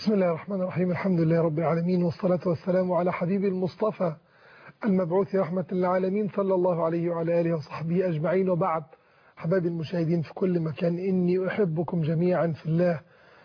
بسم الله الرحمن الرحيم الحمد لله رب العالمين والصلاة والسلام على حبيب المصطفى المبعوث رحمة للعالمين صلى الله عليه وعلى آله وصحبه أجمعين وبعد حبايب المشاهدين في كل مكان إني أحبكم جميعا في الله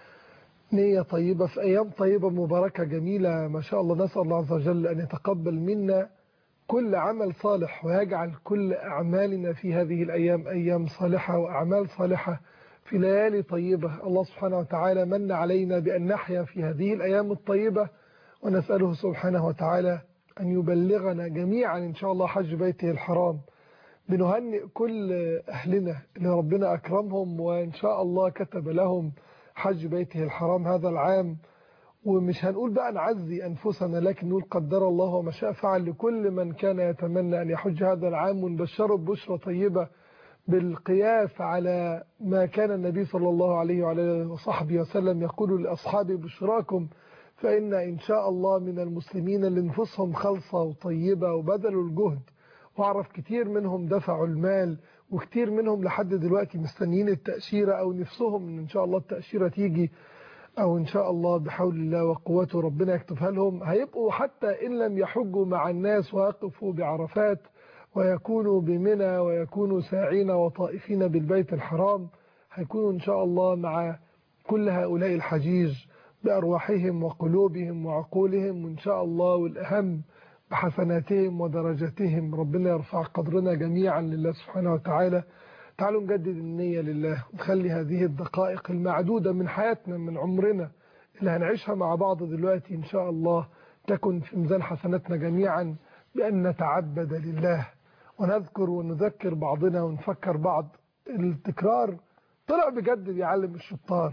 نية طيبة في أيام طيبة مباركة جميلة ما شاء الله نسأل الله عز وجل أن يتقبل منا كل عمل صالح ويجعل كل أعمالنا في هذه الأيام أيام صالحة وأعمال صالحة في ليالي طيبة الله سبحانه وتعالى من علينا بأن نحيا في هذه الأيام الطيبة ونسأله سبحانه وتعالى أن يبلغنا جميعا إن شاء الله حج بيته الحرام بنهنئ كل أهلنا اللي ربنا أكرمهم وإن شاء الله كتب لهم حج بيته الحرام هذا العام ومش هنقول بقى نعزي أنفسنا لكن نقول قدر الله وما شاء فعل لكل من كان يتمنى أن يحج هذا العام ونبشره ببشرة طيبة بالقياس على ما كان النبي صلى الله عليه وعلى وصحبه وسلم يقول لأصحابه بشراكم فإن إن شاء الله من المسلمين اللي نفسهم خلصة وطيبة وبذلوا الجهد واعرف كتير منهم دفعوا المال وكتير منهم لحد دلوقتي مستنيين التأشيرة أو نفسهم إن, إن شاء الله التأشيرة تيجي أو إن شاء الله بحول الله وقوته ربنا يكتبها لهم هيبقوا حتى إن لم يحجوا مع الناس ويقفوا بعرفات ويكونوا بمنى ويكونوا ساعين وطائفين بالبيت الحرام هيكونوا إن شاء الله مع كل هؤلاء الحجيج بأرواحهم وقلوبهم وعقولهم وإن شاء الله والأهم بحسناتهم ودرجاتهم ربنا يرفع قدرنا جميعا لله سبحانه وتعالى تعالوا نجدد النية لله ونخلي هذه الدقائق المعدودة من حياتنا من عمرنا اللي هنعيشها مع بعض دلوقتي إن شاء الله تكن في ميزان حسناتنا جميعا بأن نتعبد لله ونذكر ونذكر بعضنا ونفكر بعض التكرار طلع بجد بيعلم الشطار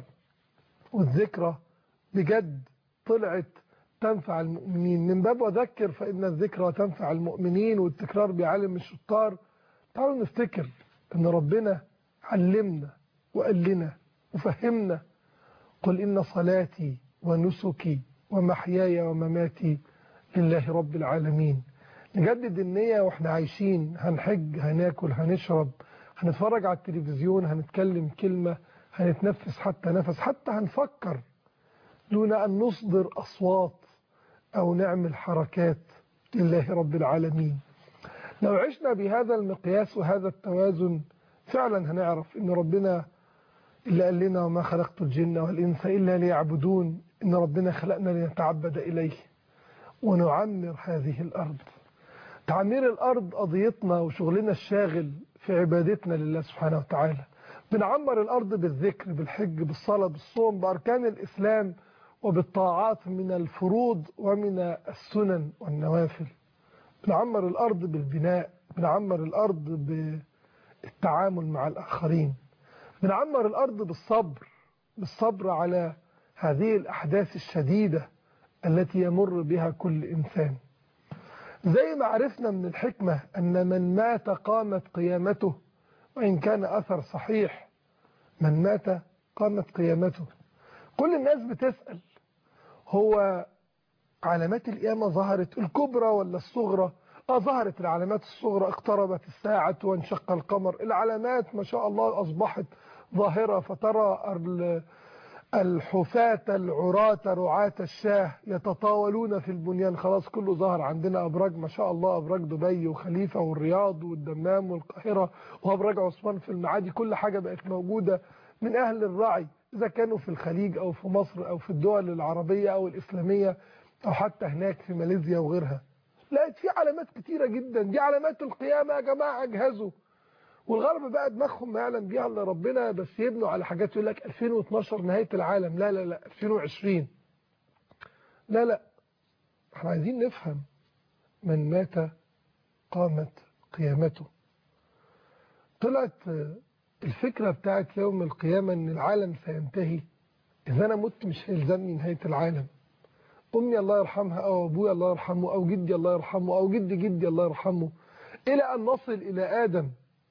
والذكرى بجد طلعت تنفع المؤمنين من باب وذكر فإن الذكرى تنفع المؤمنين والتكرار بيعلم الشطار تعالوا نفتكر ان ربنا علمنا وقال لنا وفهمنا قل إن صلاتي ونسكي ومحياي ومماتي لله رب العالمين نجدد النية واحنا عايشين هنحج هناكل هنشرب هنتفرج على التلفزيون هنتكلم كلمة هنتنفس حتى نفس حتى هنفكر دون أن نصدر أصوات أو نعمل حركات لله رب العالمين لو عشنا بهذا المقياس وهذا التوازن فعلا هنعرف ان ربنا اللي قال لنا وما خلقت الجن والإنس إلا ليعبدون إن ربنا خلقنا لنتعبد إليه ونعمر هذه الأرض تعمير الأرض قضيتنا وشغلنا الشاغل في عبادتنا لله سبحانه وتعالى بنعمر الأرض بالذكر بالحج بالصلاة بالصوم بأركان الإسلام وبالطاعات من الفروض ومن السنن والنوافل بنعمر الأرض بالبناء بنعمر الأرض بالتعامل مع الآخرين بنعمر الأرض بالصبر بالصبر على هذه الأحداث الشديدة التي يمر بها كل إنسان زي ما عرفنا من الحكمة أن من مات قامت قيامته وإن كان أثر صحيح من مات قامت قيامته كل الناس بتسأل هو علامات القيامة ظهرت الكبرى ولا الصغرى اه ظهرت العلامات الصغرى اقتربت الساعة وانشق القمر العلامات ما شاء الله أصبحت ظاهرة فترى الحفاة العراة رعاة الشاه يتطاولون في البنيان خلاص كله ظهر عندنا أبراج ما شاء الله أبراج دبي وخليفة والرياض والدمام والقاهرة وأبراج عثمان في المعادي كل حاجة بقت موجودة من أهل الرعي إذا كانوا في الخليج أو في مصر أو في الدول العربية أو الإسلامية أو حتى هناك في ماليزيا وغيرها لقيت في علامات كتيرة جدا دي علامات القيامة يا جماعة اجهزوا والغرب بقى دماغهم ما يعلم بيها الا ربنا بس يبنوا على حاجات يقول لك 2012 نهاية العالم لا لا لا 2020 لا لا احنا عايزين نفهم من مات قامت قيامته طلعت الفكرة بتاعت يوم القيامة ان العالم سينتهي اذا انا مت مش هيلزمني نهاية العالم امي الله يرحمها او ابويا الله يرحمه او جدي الله يرحمه او جدي جدي الله يرحمه الى ان نصل الى ادم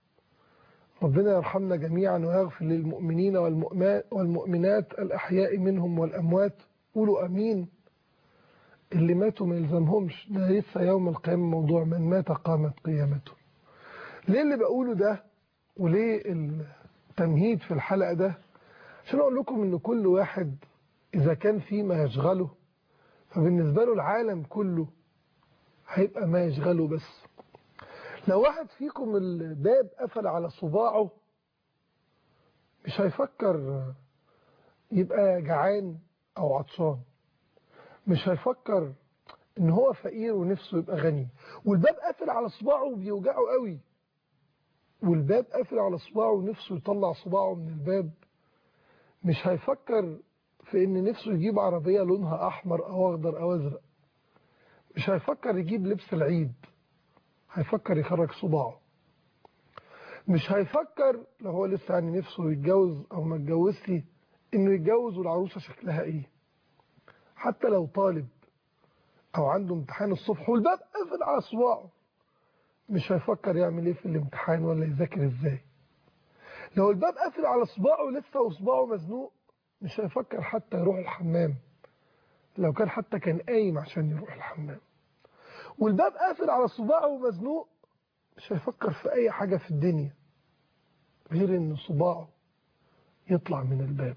ربنا يرحمنا جميعا ويغفر للمؤمنين والمؤمنات الأحياء منهم والأموات قولوا أمين اللي ماتوا ما يلزمهمش ده لسه يوم القيامة موضوع من مات قامت قيامته ليه اللي بقوله ده وليه التمهيد في الحلقة ده عشان أقول لكم إن كل واحد إذا كان في ما يشغله فبالنسبة له العالم كله هيبقى ما يشغله بس لو واحد فيكم الباب قفل على صباعه مش هيفكر يبقى جعان أو عطشان مش هيفكر ان هو فقير ونفسه يبقى غني والباب قافل على صباعه وبيوجعه قوي والباب قافل على صباعه ونفسه يطلع صباعه من الباب مش هيفكر في ان نفسه يجيب عربية لونها احمر او اخضر او ازرق مش هيفكر يجيب لبس العيد هيفكر يخرج صباعه مش هيفكر لو هو لسه يعني نفسه يتجوز او ما اتجوزش انه يتجوز والعروسة شكلها ايه حتى لو طالب او عنده امتحان الصبح والباب قافل على صباعه مش هيفكر يعمل ايه في الامتحان ولا يذاكر ازاي لو الباب قافل على صباعه لسه وصباعه مزنوق مش هيفكر حتى يروح الحمام لو كان حتى كان قايم عشان يروح الحمام والباب قافل على صباعه ومزنوق مش هيفكر في اي حاجة في الدنيا غير ان صباعه يطلع من الباب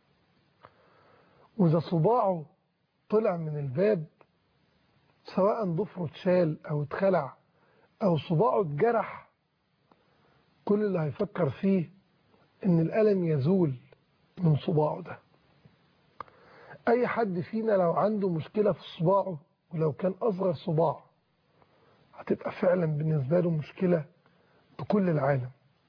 واذا صباعه طلع من الباب سواء ضفره اتشال او اتخلع او صباعه اتجرح كل اللي هيفكر فيه ان الالم يزول من صباعه ده اي حد فينا لو عنده مشكلة في صباعه ولو كان اصغر صباع هتبقى فعلا بالنسبة له مشكلة بكل العالم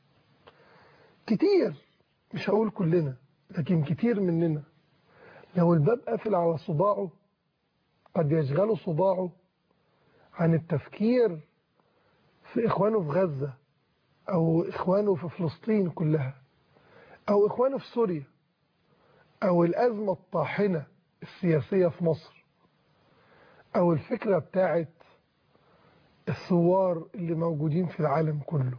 كتير مش هقول كلنا لكن كتير مننا لو الباب قافل على صباعه قد يشغل صباعه عن التفكير في إخوانه في غزة أو إخوانه في فلسطين كلها أو إخوانه في سوريا أو الأزمة الطاحنة السياسية في مصر أو الفكرة بتاعت الثوار اللي موجودين في العالم كله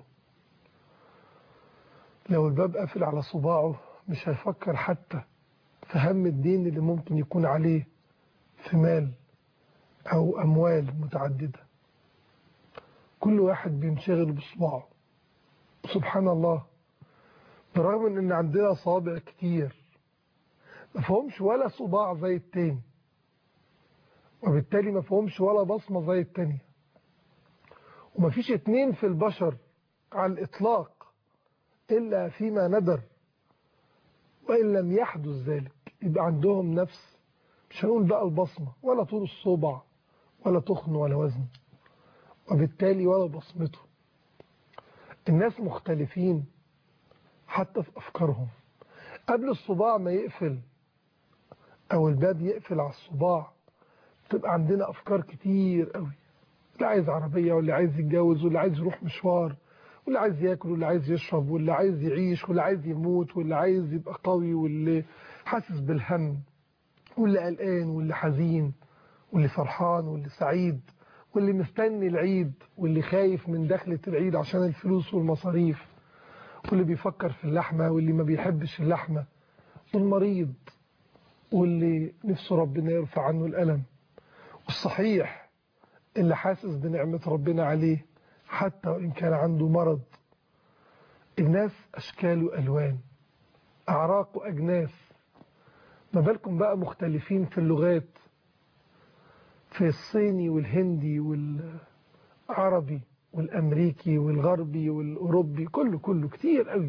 لو الباب قافل على صباعه مش هيفكر حتى في هم الدين اللي ممكن يكون عليه في مال أو أموال متعددة كل واحد بينشغل بصباعه سبحان الله برغم ان عندنا صابع كتير ما فهمش ولا صباع زي التاني وبالتالي ما فهمش ولا بصمة زي التانية وما فيش اتنين في البشر على الإطلاق إلا فيما ندر وإن لم يحدث ذلك يبقى عندهم نفس مش هنقول بقى البصمة ولا طول الصبع ولا تخن ولا وزن وبالتالي ولا بصمته الناس مختلفين حتى في أفكارهم قبل الصباع ما يقفل أو الباب يقفل على الصباع تبقى عندنا أفكار كتير قوي اللي عايز عربية واللي عايز يتجوز واللي عايز يروح مشوار واللي عايز ياكل واللي عايز يشرب واللي عايز يعيش واللي عايز يموت واللي عايز يبقى قوي واللي حاسس بالهم واللي قلقان واللي حزين واللي فرحان واللي سعيد واللي مستني العيد واللي خايف من دخلة العيد عشان الفلوس والمصاريف واللي بيفكر في اللحمة واللي ما بيحبش اللحمة والمريض واللي نفسه ربنا يرفع عنه الألم والصحيح اللي حاسس بنعمة ربنا عليه حتى وإن كان عنده مرض الناس أشكال وألوان أعراق وأجناس ما بالكم بقى مختلفين في اللغات في الصيني والهندي والعربي والأمريكي والغربي والأوروبي كله كله كتير قوي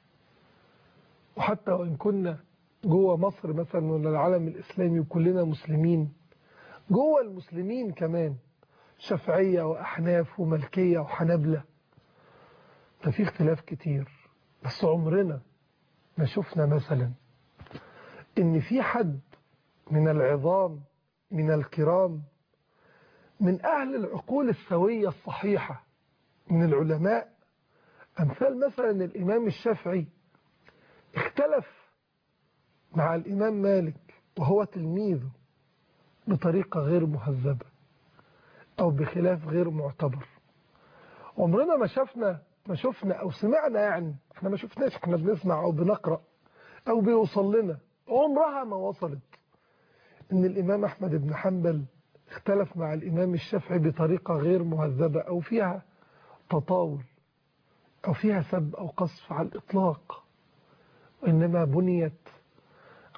وحتى وإن كنا جوه مصر مثلا ولا العالم الإسلامي وكلنا مسلمين جوه المسلمين كمان شافعية وأحناف وملكية وحنبلة ده في اختلاف كتير بس عمرنا ما شفنا مثلا ان في حد من العظام من الكرام من أهل العقول السوية الصحيحة من العلماء أمثال مثلا الإمام الشافعي اختلف مع الإمام مالك وهو تلميذه بطريقة غير مهذبة أو بخلاف غير معتبر عمرنا ما شفنا ما شفنا أو سمعنا يعني احنا ما شفناش احنا بنسمع أو بنقرأ أو بيوصل لنا عمرها ما وصلت ان الإمام أحمد بن حنبل اختلف مع الإمام الشافعي بطريقة غير مهذبة أو فيها تطاول أو فيها سب أو قصف على الإطلاق وإنما بنيت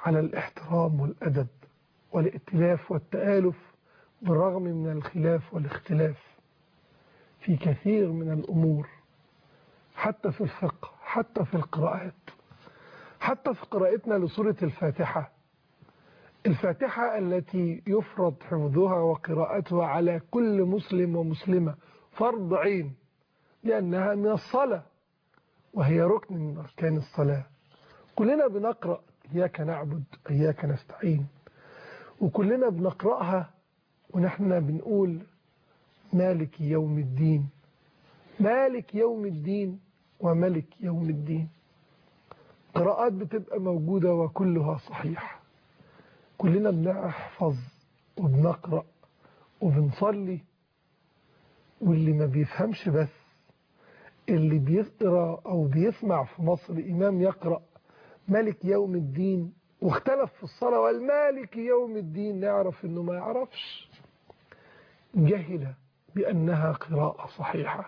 على الاحترام والأدب والائتلاف والتآلف بالرغم من الخلاف والاختلاف في كثير من الأمور حتى في الفقه حتى في القراءات حتى في قراءتنا لسورة الفاتحة الفاتحة التي يفرض حفظها وقراءتها على كل مسلم ومسلمة فرض عين لأنها من الصلاة وهي ركن من أركان الصلاة كلنا بنقرأ إياك نعبد إياك نستعين وكلنا بنقرأها ونحن بنقول مالك يوم الدين مالك يوم الدين وملك يوم الدين قراءات بتبقى موجودة وكلها صحيح كلنا بنحفظ وبنقرأ وبنصلي واللي ما بيفهمش بس اللي بيقرأ أو بيسمع في مصر إمام يقرأ ملك يوم الدين واختلف في الصلاة والمالك يوم الدين نعرف أنه ما يعرفش جهل بأنها قراءة صحيحة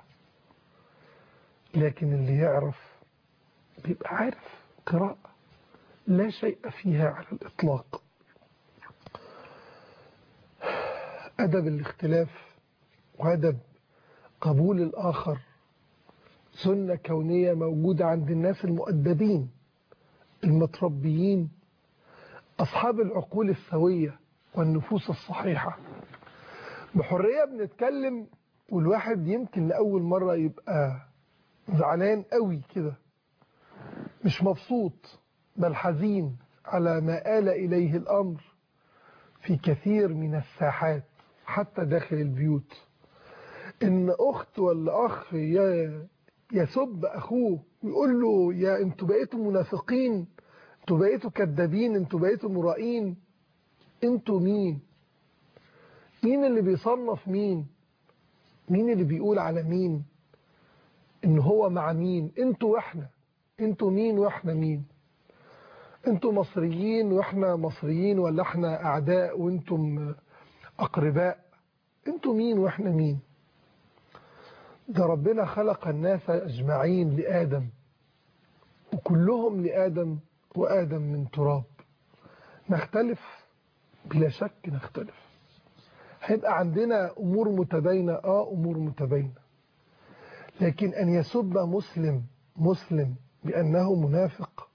لكن اللي يعرف بيبقى عارف قراءة لا شيء فيها على الإطلاق أدب الاختلاف وأدب قبول الآخر سنة كونية موجودة عند الناس المؤدبين المتربيين أصحاب العقول السوية والنفوس الصحيحة بحرية بنتكلم والواحد يمكن لأول مرة يبقى زعلان قوي كده مش مبسوط بل حزين على ما آل إليه الأمر في كثير من الساحات حتى داخل البيوت إن أخت ولا أخ يسب أخوه ويقول له يا أنتوا بقيتوا منافقين أنتوا بقيتوا كذابين أنتوا بقيتوا مرائين أنتوا مين مين اللي بيصنف مين مين اللي بيقول على مين ان هو مع مين انتوا واحنا انتوا مين واحنا مين انتوا مصريين واحنا مصريين ولا احنا اعداء وانتم اقرباء انتوا مين واحنا مين ده ربنا خلق الناس اجمعين لادم وكلهم لادم وادم من تراب نختلف بلا شك نختلف هيبقى عندنا امور متباينه اه امور متباينه لكن ان يسب مسلم مسلم بانه منافق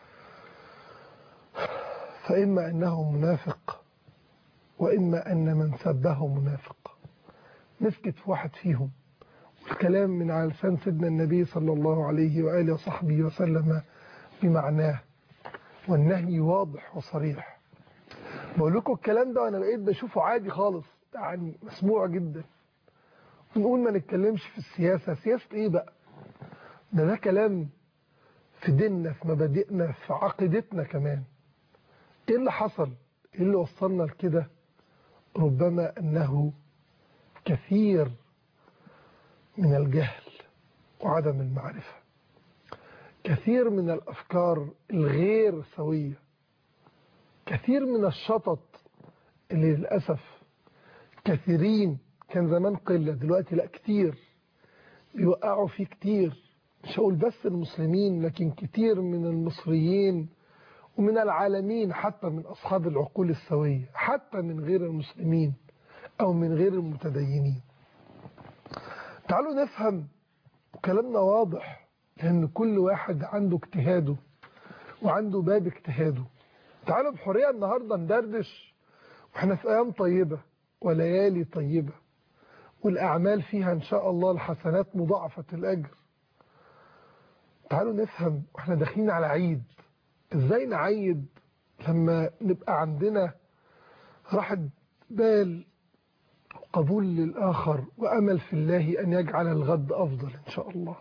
فاما انه منافق واما ان من سبه منافق نسكت في واحد فيهم والكلام من على لسان سيدنا النبي صلى الله عليه واله وصحبه وسلم بمعناه والنهي واضح وصريح بقول لكم الكلام ده وانا بقيت بشوفه عادي خالص يعني مسموع جدا ونقول ما نتكلمش في السياسة سياسة ايه بقى ده ده كلام في ديننا في مبادئنا في عقيدتنا كمان ايه اللي حصل ايه اللي وصلنا لكده ربما انه كثير من الجهل وعدم المعرفة كثير من الأفكار الغير سوية كثير من الشطط اللي للأسف كثيرين كان زمان قلة دلوقتي لا كتير بيوقعوا فيه كتير مش هقول بس المسلمين لكن كتير من المصريين ومن العالمين حتى من أصحاب العقول السوية حتى من غير المسلمين أو من غير المتدينين تعالوا نفهم وكلامنا واضح لأن كل واحد عنده اجتهاده وعنده باب اجتهاده تعالوا بحرية النهاردة ندردش واحنا في أيام طيبة وليالي طيبة والأعمال فيها إن شاء الله الحسنات مضاعفة الأجر تعالوا نفهم واحنا داخلين على عيد ازاي نعيد لما نبقى عندنا راحة بال قبول للآخر وأمل في الله أن يجعل الغد أفضل إن شاء الله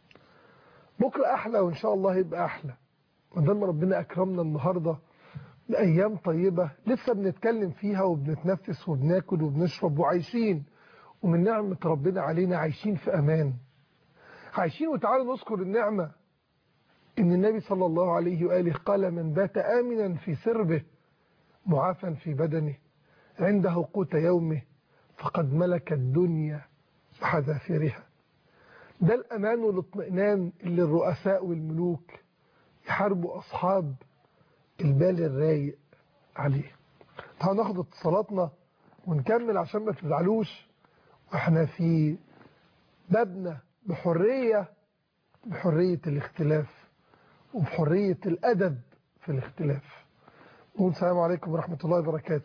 بكرة أحلى وإن شاء الله يبقى أحلى ما دام ربنا أكرمنا النهاردة بأيام طيبة لسه بنتكلم فيها وبنتنفس وبناكل وبنشرب وعايشين ومن نعمة ربنا علينا عايشين في أمان عايشين وتعالوا نذكر النعمة إن النبي صلى الله عليه وآله قال من بات آمنا في سربه معافا في بدنه عنده قوت يومه فقد ملك الدنيا بحذافيرها ده الأمان والاطمئنان اللي الرؤساء والملوك يحاربوا أصحاب البال الرايق عليه تعالوا ناخد اتصالاتنا ونكمل عشان ما تزعلوش واحنا في بابنا بحرية بحرية الاختلاف وبحرية الأدب في الاختلاف نقول السلام عليكم ورحمة الله وبركاته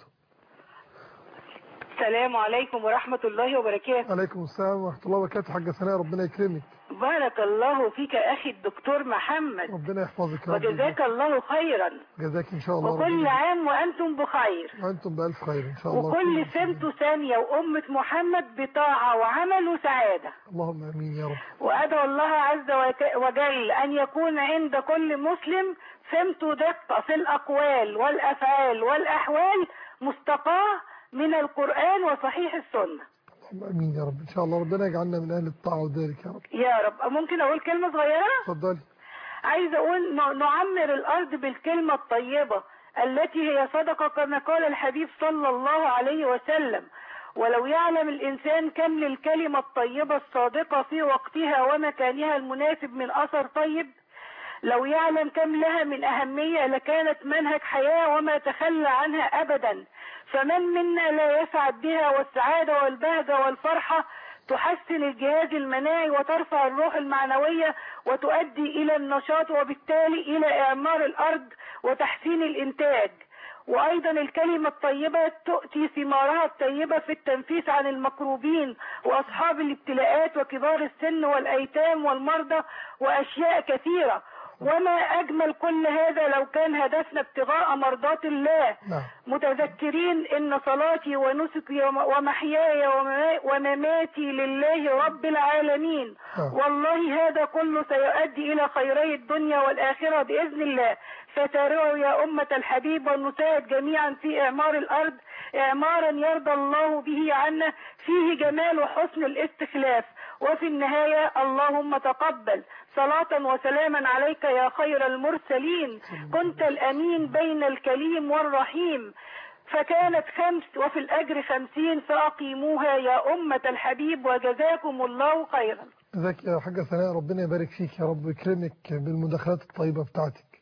السلام عليكم ورحمة الله وبركاته عليكم السلام ورحمة الله وبركاته حاجة سناء ربنا يكرمك بارك الله فيك أخي الدكتور محمد ربنا يحفظك يا رب وجزاك الله خيرا جزاك إن شاء الله وكل ربنا عام وأنتم بخير وأنتم بألف خير إن شاء الله وكل سنة ثانية وأمة محمد بطاعة وعمل وسعادة اللهم آمين يا رب وأدعو الله عز وك- وجل أن يكون عند كل مسلم سمت دقة في الأقوال والأفعال والأحوال مستقاة من القرآن وصحيح السنة اللهم آمين يا رب إن شاء الله ربنا يجعلنا من أهل الطاعة وذلك يا رب يا رب ممكن أقول كلمة صغيرة؟ اتفضلي عايزة أقول ن- نعمر الأرض بالكلمة الطيبة التي هي صدقة كما قال الحبيب صلى الله عليه وسلم ولو يعلم الإنسان كم للكلمة الطيبة الصادقة في وقتها ومكانها المناسب من أثر طيب لو يعلم كم لها من أهمية لكانت منهج حياة وما تخلى عنها أبدا فمن منا لا يسعد بها والسعادة والبهجة والفرحة تحسن الجهاز المناعي وترفع الروح المعنوية وتؤدي إلى النشاط وبالتالي إلى إعمار الأرض وتحسين الإنتاج وأيضا الكلمة الطيبة تؤتي ثمارها الطيبة في التنفيس عن المكروبين وأصحاب الابتلاءات وكبار السن والأيتام والمرضى وأشياء كثيرة وما أجمل كل هذا لو كان هدفنا ابتغاء مرضات الله نعم متذكرين ان صلاتي ونسكي وم- ومحياي ومما- ومماتي لله رب العالمين نعم. والله هذا كله سيؤدي الى خيري الدنيا والاخره باذن الله فسارعوا يا امه الحبيب ونساعد جميعا في اعمار الارض اعمارا يرضى الله به عنا فيه جمال وحسن الاستخلاف وفي النهايه اللهم تقبل صلاه وسلاما عليك يا خير المرسلين كنت الامين بين الكليم والرحيم فكانت خمس وفي الأجر خمسين فأقيموها يا أمة الحبيب وجزاكم الله خيرا ازيك يا حاجة سناء ربنا يبارك فيك يا رب ويكرمك بالمداخلات الطيبة بتاعتك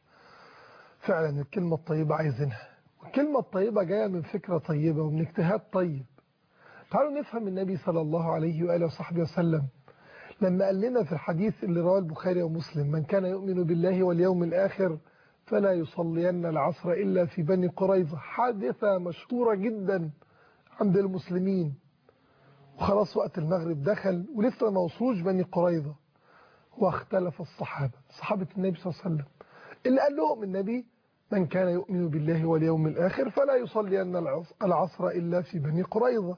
فعلا الكلمة الطيبة عايزينها والكلمة الطيبة جاية من فكرة طيبة ومن اجتهاد طيب تعالوا نفهم النبي صلى الله عليه وآله وصحبه وسلم لما قال لنا في الحديث اللي رواه البخاري ومسلم من كان يؤمن بالله واليوم الآخر فلا يصلين العصر إلا في بني قريظة حادثة مشهورة جدا عند المسلمين وخلاص وقت المغرب دخل ولسه ما وصلوش بني قريظة واختلف الصحابة صحابة النبي صلى الله عليه وسلم اللي قال لهم النبي من كان يؤمن بالله واليوم الآخر فلا يصلين العص- العصر إلا في بني قريظة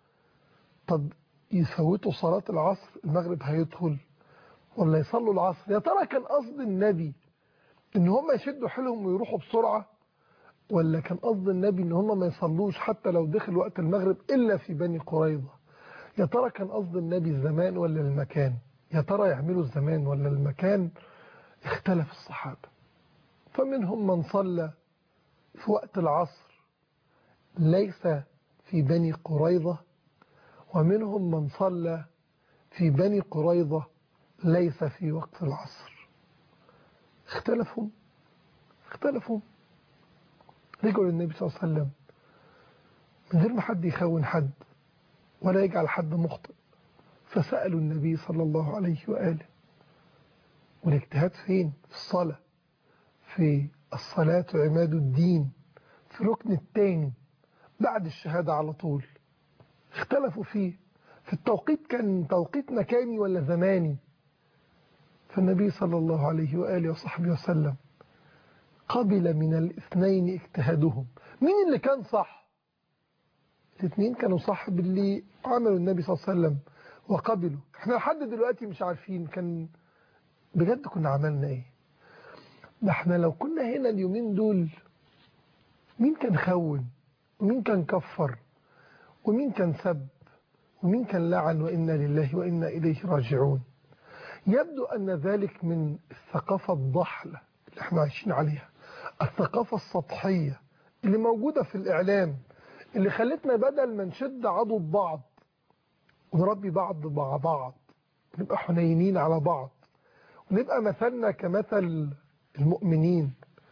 طب يفوتوا صلاة العصر المغرب هيدخل ولا يصلوا العصر يا ترى كان قصد النبي ان هم يشدوا حيلهم ويروحوا بسرعة ولا كان قصد النبي ان هم ما يصلوش حتى لو دخل وقت المغرب الا في بني قريظة يا ترى كان قصد النبي الزمان ولا المكان يا ترى يعملوا الزمان ولا المكان اختلف الصحابة فمنهم من صلى في وقت العصر ليس في بني قريظة ومنهم من صلى في بني قريظة ليس في وقت العصر اختلفوا اختلفوا رجعوا للنبي صلى الله عليه وسلم من غير ما حد يخون حد ولا يجعل حد مخطئ فسألوا النبي صلى الله عليه وآله والاجتهاد فين في الصلاة في الصلاة عماد الدين في الركن الثاني بعد الشهادة على طول اختلفوا فيه في التوقيت كان توقيت مكاني ولا زماني فالنبي صلى الله عليه وآله وصحبه وسلم قبل من الاثنين اجتهادهم مين اللي كان صح الاثنين كانوا صح باللي عملوا النبي صلى الله عليه وسلم وقبلوا احنا لحد دلوقتي مش عارفين كان بجد كنا عملنا ايه ده احنا لو كنا هنا اليومين دول مين كان خون ومين كان كفر ومين كان سب ومين كان لعن وإنا لله وإنا إليه راجعون يبدو أن ذلك من الثقافة الضحلة اللي احنا عايشين عليها الثقافة السطحية اللي موجودة في الإعلام اللي خلتنا بدل ما نشد عضد بعض ونربي بعض مع بعض ونبقى حنينين على بعض ونبقى مثلنا كمثل المؤمنين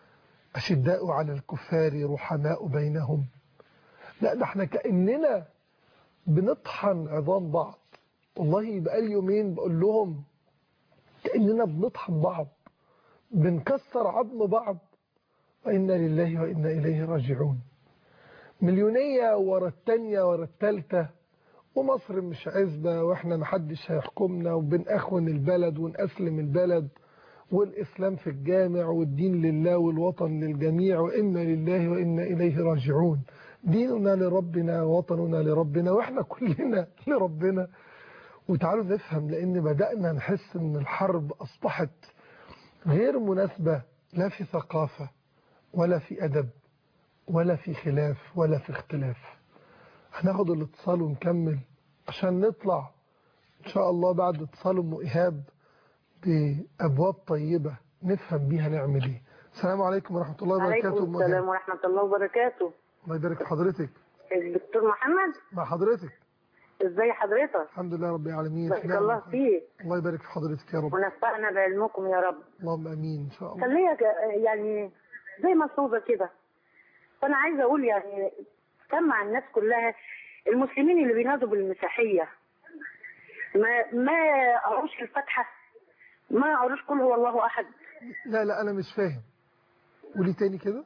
أشداء على الكفار رحماء بينهم لا ده احنا كأننا بنطحن عظام بعض والله بقى لي يومين بقول لهم كأننا بنطحن بعض بنكسر عظم بعض وإنا لله وإنا إليه راجعون مليونية ورا التانية ورا التالتة ومصر مش عزبة وإحنا محدش هيحكمنا وبنأخون البلد ونأسلم البلد والإسلام في الجامع والدين لله والوطن للجميع وإنا لله وإنا إليه راجعون ديننا لربنا ووطننا لربنا وإحنا كلنا لربنا وتعالوا نفهم لأن بدأنا نحس أن الحرب أصبحت غير مناسبة لا في ثقافة ولا في أدب ولا في خلاف ولا في اختلاف هناخد الاتصال ونكمل عشان نطلع إن شاء الله بعد اتصال أم إيهاب بأبواب طيبة نفهم بيها نعمل إيه السلام عليكم ورحمة الله وبركاته عليكم أم إيهاب. السلام ورحمة الله وبركاته الله يبارك في حضرتك الدكتور محمد مع حضرتك ازاي حضرتك الحمد لله رب العالمين بارك في نعمة الله وخير. فيك الله يبارك في حضرتك يا رب ونفعنا بعلمكم يا رب اللهم امين ان شاء الله خليها ك- يعني زي مصوبة كده فأنا عايزة أقول يعني سمع الناس كلها المسلمين اللي بينادوا بالمسيحية ما ما قروش الفاتحة ما قروش قل هو الله أحد لا لا انا مش فاهم قولي تاني كده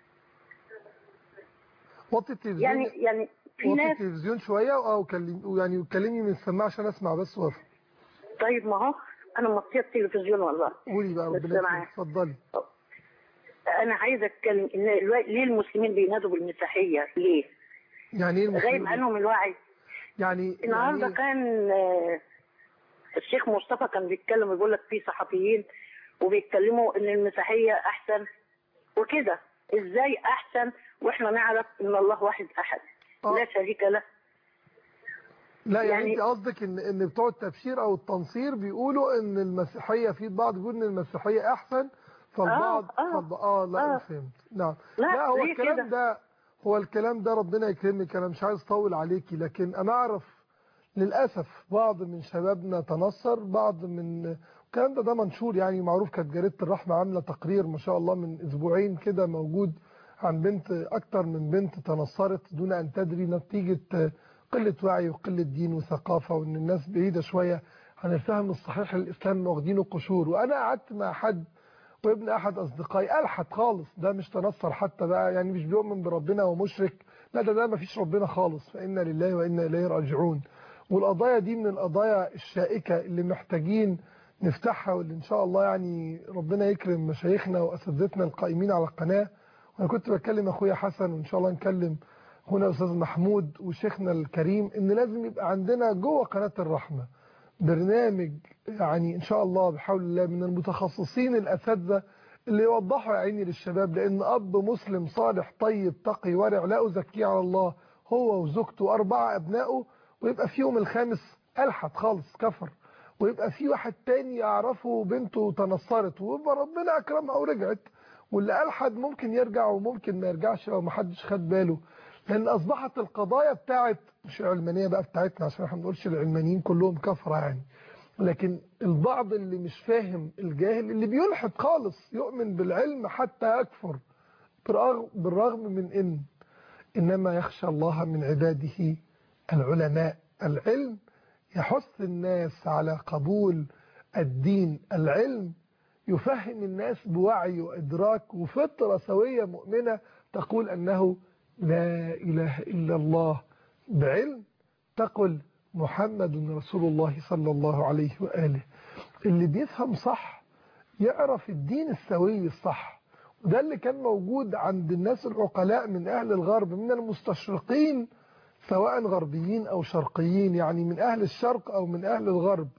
وطي التلفزيون يعني يعني في وطي ناس التلفزيون شويه او كلم يعني كلمني من السماعه عشان اسمع بس وافهم طيب ما هو أنا مطية التلفزيون والله قولي بقى بس ربنا معايا. يكرمك اتفضلي أنا عايزة أتكلم إن الو- ليه المسلمين بينادوا بالمسيحية ليه؟ يعني ايه غايب المسلمين عنهم الوعي يعني النهارده يعني كان آه، الشيخ مصطفى كان بيتكلم يقول لك في صحفيين وبيتكلموا ان المسيحيه احسن وكده ازاي احسن واحنا نعرف ان الله واحد احد آه. لا شريك له لا يعني, يعني- انت قصدك ان ان بتوع التبشير او التنصير بيقولوا ان المسيحيه في بعض بيقول ان المسيحيه احسن فالبعض آه، آه، فالب- اه لا آه. فهمت نعم لا، لا هو ليه الكلام كده؟ ده هو الكلام ده ربنا يكرمك انا مش عايز اطول عليكي لكن انا اعرف للاسف بعض من شبابنا تنصر بعض من الكلام ده ده منشور يعني معروف كانت جريده الرحمه عامله تقرير ما شاء الله من اسبوعين كده موجود عن بنت اكتر من بنت تنصرت دون ان تدري نتيجه قله وعي وقله دين وثقافه وان الناس بعيده شويه عن الفهم الصحيح للاسلام واخدينه قشور وانا قعدت مع حد وابن احد اصدقائي الحد خالص ده مش تنصر حتى بقى يعني مش بيؤمن بربنا ومشرك لا ده ده ما فيش ربنا خالص فانا لله وانا اليه راجعون والقضايا دي من القضايا الشائكه اللي محتاجين نفتحها واللي ان شاء الله يعني ربنا يكرم مشايخنا واساتذتنا القائمين على القناه وانا كنت بكلم اخويا حسن وان شاء الله نكلم هنا استاذ محمود وشيخنا الكريم ان لازم يبقى عندنا جوه قناه الرحمه برنامج يعني ان شاء الله بحول الله من المتخصصين الاساتذه اللي يوضحوا يا عيني للشباب لان اب مسلم صالح طيب تقي ورع لا ازكيه على الله هو وزوجته واربعه ابنائه ويبقى فيهم الخامس الحد خالص كفر ويبقى في واحد تاني يعرفه بنته تنصرت ويبقى ربنا اكرمها ورجعت واللي الحد ممكن يرجع وممكن ما يرجعش لو ما حدش خد باله لان اصبحت القضايا بتاعت مش العلمانيه بقى بتاعتنا عشان احنا ما بنقولش العلمانيين كلهم كفره يعني لكن البعض اللي مش فاهم الجاهل اللي بيلحد خالص يؤمن بالعلم حتى يكفر بالرغم, بالرغم من ان انما يخشى الله من عباده العلماء العلم يحث الناس على قبول الدين العلم يفهم الناس بوعي وإدراك وفطرة سوية مؤمنة تقول أنه لا إله إلا الله بعلم تقول محمد رسول الله صلى الله عليه وآله اللي بيفهم صح يعرف الدين السوي الصح وده اللي كان موجود عند الناس العقلاء من أهل الغرب من المستشرقين سواء غربيين أو شرقيين يعني من أهل الشرق أو من أهل الغرب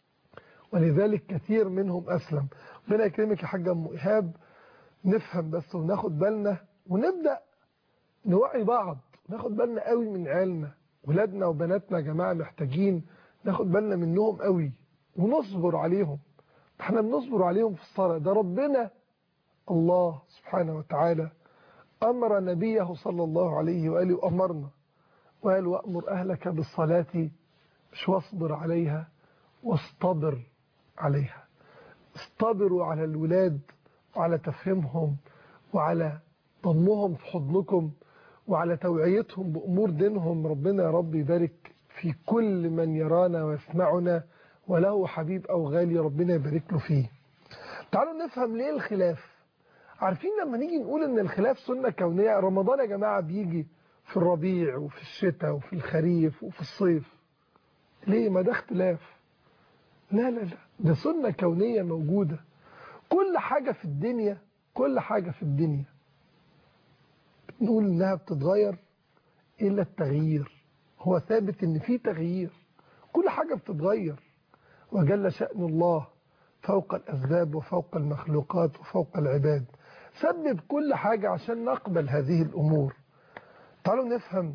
ولذلك كثير منهم أسلم ربنا يكرمك يا حاجة أم إيهاب نفهم بس وناخد بالنا ونبدأ نوعي بعض ناخد بالنا قوي من عيالنا ولادنا وبناتنا يا جماعة محتاجين ناخد بالنا منهم قوي ونصبر عليهم احنا بنصبر عليهم في الصلاة ده ربنا الله سبحانه وتعالى أمر نبيه صلى الله عليه وآله وأمرنا وقال وأمر أهلك بالصلاة مش واصبر عليها واصطبر عليها اصطبروا على الولاد وعلى تفهيمهم وعلى ضمهم في حضنكم وعلى توعيتهم بأمور دينهم ربنا يا رب يبارك في كل من يرانا ويسمعنا وله حبيب أو غالي ربنا يبارك له فيه تعالوا نفهم ليه الخلاف عارفين لما نيجي نقول ان الخلاف سنة كونية رمضان يا جماعة بيجي في الربيع وفي الشتاء وفي الخريف وفي الصيف ليه ما ده اختلاف لا لا لا ده سنة كونية موجودة كل حاجة في الدنيا كل حاجة في الدنيا نقول انها بتتغير الا التغيير هو ثابت ان في تغيير كل حاجة بتتغير وجل شأن الله فوق الأسباب وفوق المخلوقات وفوق العباد سبب كل حاجة عشان نقبل هذه الأمور تعالوا نفهم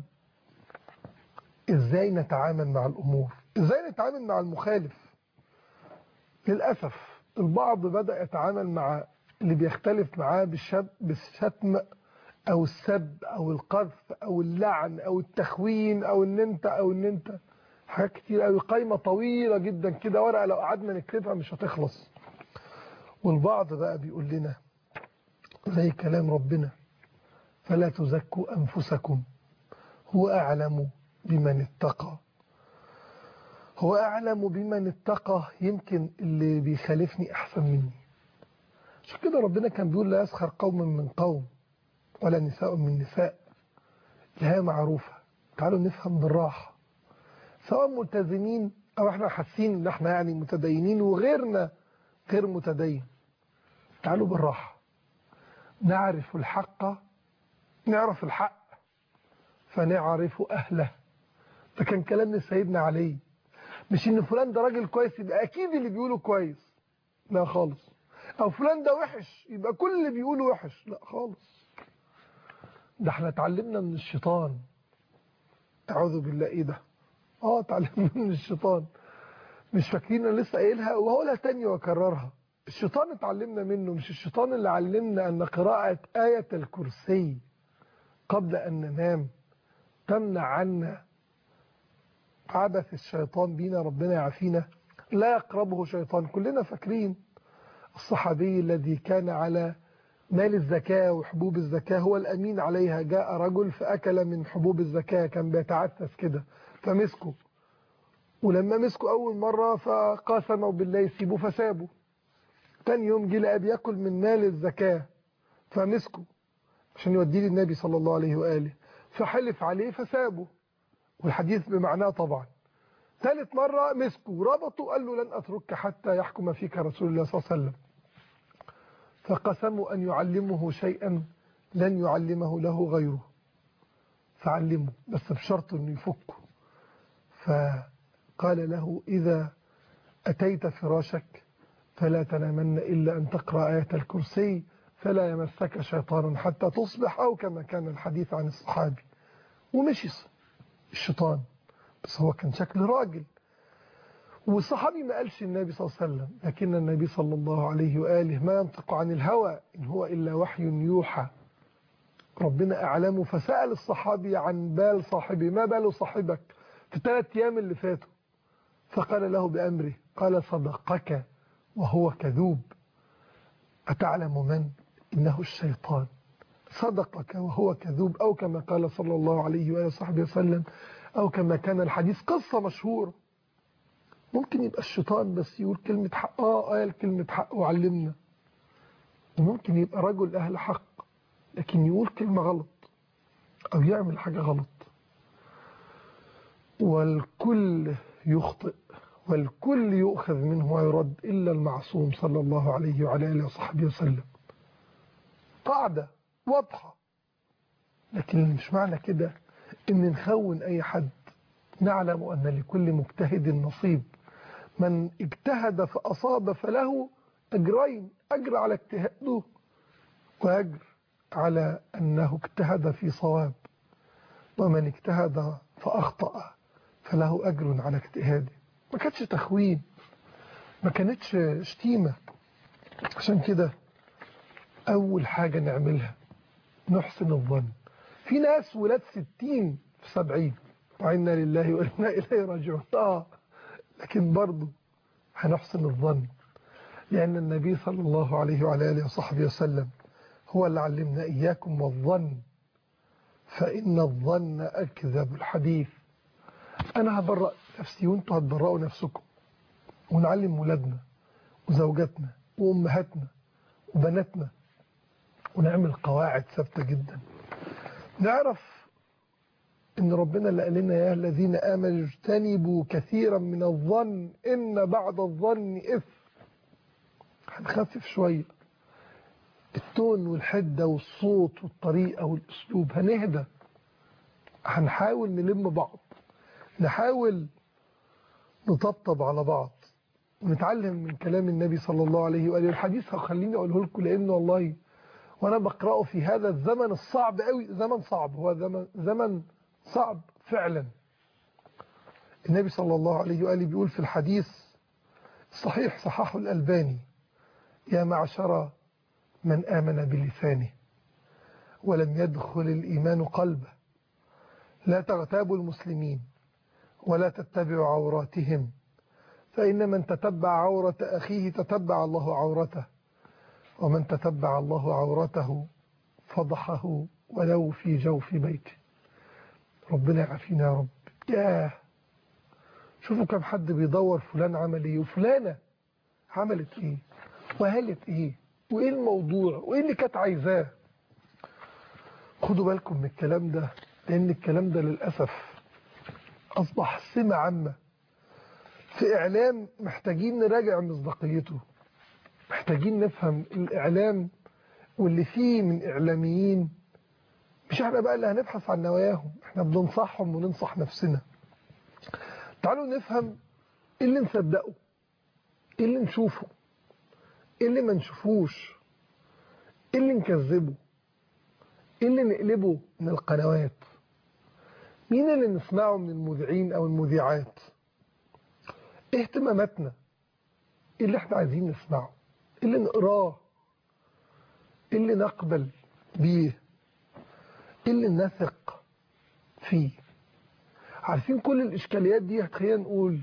إزاي نتعامل مع الأمور إزاي نتعامل مع المخالف للأسف البعض بدأ يتعامل مع اللي بيختلف معاه بالشب بالشتم أو السب أو القذف أو اللعن أو التخوين أو ان انت أو ان انت حاجات كتير قوي قايمة طويلة جدا كده ورقة لو قعدنا نكتبها مش هتخلص والبعض بقى بيقول لنا زي كلام ربنا فلا تزكوا أنفسكم هو أعلم بمن اتقى هو أعلم بمن اتقى يمكن اللي بيخالفني أحسن مني عشان كده ربنا كان بيقول لا يسخر قوم من قوم ولا نساء من نساء الهية معروفة تعالوا نفهم بالراحة سواء ملتزمين أو احنا حاسين ان احنا يعني متدينين وغيرنا غير متدين تعالوا بالراحة نعرف الحق نعرف الحق فنعرف أهله ده كان كلام سيدنا علي مش ان فلان ده راجل كويس يبقى اكيد اللي بيقوله كويس لا خالص او فلان ده وحش يبقى كل اللي بيقوله وحش لا خالص ده احنا اتعلمنا من الشيطان اعوذ بالله ايه ده اه اتعلمنا من الشيطان مش فاكرين انا لسه قايلها وهقولها تاني واكررها الشيطان اتعلمنا منه مش الشيطان اللي علمنا ان قراءة آية الكرسي قبل ان ننام تمنع عنا عبث الشيطان بينا ربنا يعافينا لا يقربه شيطان كلنا فاكرين الصحابي الذي كان على مال الزكاة وحبوب الزكاة هو الأمين عليها جاء رجل فأكل من حبوب الزكاة كان بيتعسس كده فمسكه ولما مسكوا أول مرة فقاسموا بالله يسيبوا فسابوا تاني يوم جه لقى بياكل من مال الزكاة فمسكوا عشان يوديه للنبي صلى الله عليه وآله فحلف عليه فسابه والحديث بمعناه طبعا ثالث مرة مسكوا ربطوا قال له لن أترك حتى يحكم فيك رسول الله صلى الله عليه وسلم فقسموا أن يعلمه شيئا لن يعلمه له غيره فعلمه بس بشرط أنه يفكه فقال له إذا أتيت فراشك فلا تنامن إلا أن تقرأ آية الكرسي فلا يمسك شيطان حتى تصبح أو كما كان الحديث عن الصحابي ومشي الشيطان بس هو كان شكل راجل والصحابي ما قالش النبي صلى الله عليه وسلم لكن النبي صلى الله عليه وآله ما ينطق عن الهوى إن هو إلا وحي يوحى ربنا أعلمه فسأل الصحابي عن بال صاحبي ما بال صاحبك في الثلاث أيام اللي فاتوا فقال له بأمره قال صدقك وهو كذوب أتعلم من إنه الشيطان صدقك وهو كذوب أو كما قال صلى الله عليه وآله وصحبه وسلم أو كما كان الحديث قصة مشهورة ممكن يبقى الشيطان بس يقول كلمة حق آه قال كلمة حق وعلمنا وممكن يبقى رجل أهل حق لكن يقول كلمة غلط أو يعمل حاجة غلط والكل يخطئ والكل يؤخذ منه ويرد إلا المعصوم صلى الله عليه وعلى آله وصحبه وسلم قاعدة واضحة لكن مش معنى كده ان نخون اي حد نعلم ان لكل مجتهد نصيب من اجتهد فاصاب فله اجرين اجر على اجتهاده واجر على انه اجتهد في صواب ومن اجتهد فاخطا فله اجر على اجتهاده ما كانتش تخوين ما كانتش شتيمه عشان كده اول حاجه نعملها نحسن الظن في ناس ولاد ستين في سبعين وعنا لله وإنا إليه راجعون آه لكن برضه هنحسن الظن لأن النبي صلى الله عليه وعلى آله وصحبه وسلم هو اللي علمنا إياكم والظن فإن الظن أكذب الحديث أنا هبرأ نفسي وانتوا هتبرأوا نفسكم ونعلم ولادنا وزوجاتنا وأمهاتنا وبناتنا ونعمل قواعد ثابتة جدا نعرف ان ربنا اللي قال لنا يا الذين امنوا اجتنبوا كثيرا من الظن ان بعد الظن اثم هنخفف شويه التون والحده والصوت والطريقه والاسلوب هنهدى هنحاول نلم بعض نحاول نطبطب على بعض ونتعلم من كلام النبي صلى الله عليه واله الحديث هخليني اقوله لكم لانه والله وانا بقراه في هذا الزمن الصعب قوي زمن صعب هو زمن زمن صعب فعلا النبي صلى الله عليه وآله بيقول في الحديث الصحيح صححه الألباني يا معشر من آمن بلسانه ولم يدخل الإيمان قلبه لا تغتابوا المسلمين ولا تتبعوا عوراتهم فإن من تتبع عورة أخيه تتبع الله عورته ومن تتبع الله عورته فضحه ولو في جوف بيته ربنا يعافينا يا رب ياه شوفوا كم حد بيدور فلان عمل ايه وفلانة عملت ايه وقالت ايه وايه الموضوع وايه اللي كانت عايزاه خدوا بالكم من الكلام ده لان الكلام ده للأسف اصبح سمة عامة في اعلام محتاجين نراجع مصداقيته محتاجين نفهم الاعلام واللي فيه من اعلاميين مش احنا بقى اللي هنبحث عن نواياهم احنا بننصحهم وننصح نفسنا تعالوا نفهم ايه اللي نصدقه ايه اللي نشوفه ايه اللي ما نشوفوش ايه اللي نكذبه ايه اللي نقلبه من القنوات مين اللي نسمعه من المذيعين او المذيعات ايه اهتماماتنا ايه اللي احنا عايزين نسمعه ايه اللي نقراه ايه اللي نقبل بيه ايه اللي نثق فيه عارفين كل الاشكاليات دي خلينا نقول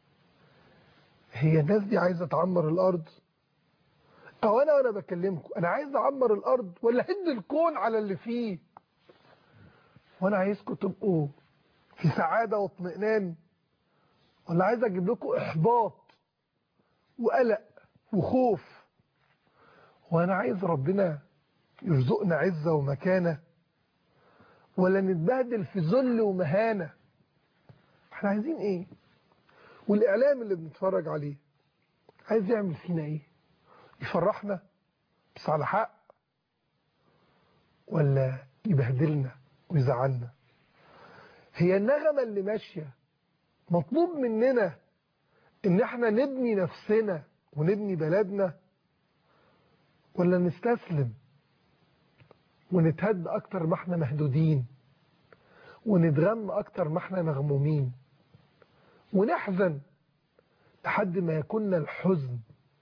هي الناس دي عايزه تعمر الارض او انا وانا بكلمكم انا عايز اعمر الارض ولا هد الكون على اللي فيه وانا عايزكم تبقوا في سعاده واطمئنان ولا عايز اجيب لكم احباط وقلق وخوف وانا عايز ربنا يرزقنا عزه ومكانه ولا نتبهدل في ذل ومهانة احنا عايزين ايه والاعلام اللي بنتفرج عليه عايز يعمل فينا ايه يفرحنا بس على حق ولا يبهدلنا ويزعلنا هي النغمة اللي ماشية مطلوب مننا ان احنا نبني نفسنا ونبني بلدنا ولا نستسلم ونتهد أكتر ما احنا مهدودين ونتغم أكتر ما احنا مغمومين ونحزن لحد ما يكون الحزن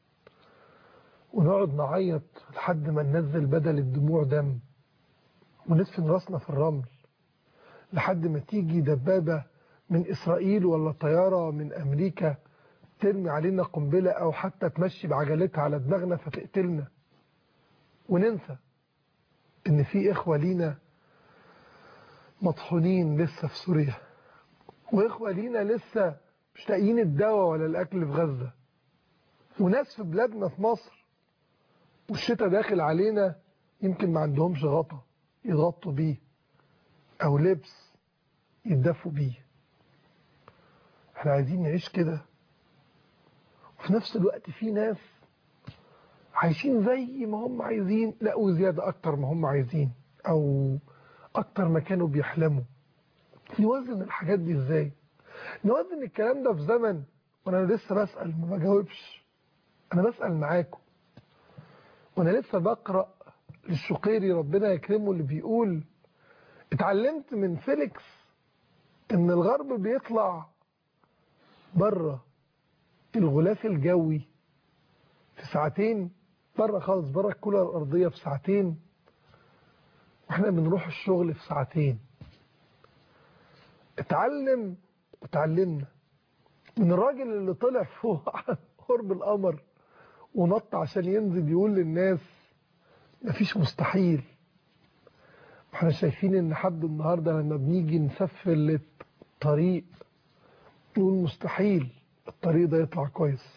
ونقعد نعيط لحد ما ننزل بدل الدموع دم وندفن راسنا في الرمل لحد ما تيجي دبابة من إسرائيل ولا طيارة من أمريكا ترمي علينا قنبلة أو حتى تمشي بعجلتها على دماغنا فتقتلنا وننسى ان في اخوة لينا مطحونين لسه في سوريا واخوة لينا لسه مش لاقيين الدواء ولا الاكل في غزة وناس في بلادنا في مصر والشتاء داخل علينا يمكن ما عندهمش غطا يغطوا بيه او لبس يتدفوا بيه احنا عايزين نعيش كده وفي نفس الوقت في ناس عايشين زي ما هم عايزين لا وزيادة أكتر ما هم عايزين أو أكتر ما كانوا بيحلموا نوزن الحاجات دي إزاي نوزن الكلام ده في زمن وأنا لسه بسأل ما بجاوبش أنا بسأل معاكم وأنا لسه بقرأ للشقيري ربنا يكرمه اللي بيقول اتعلمت من فيليكس إن الغرب بيطلع بره الغلاف الجوي في ساعتين بره خالص بره الكرة الأرضية في ساعتين واحنا بنروح الشغل في ساعتين اتعلم وتعلمنا من الراجل اللي طلع فوق قرب القمر ونط عشان ينزل يقول للناس مفيش مستحيل احنا شايفين ان حد النهاردة لما بنيجي نسفل الطريق نقول مستحيل الطريق ده يطلع كويس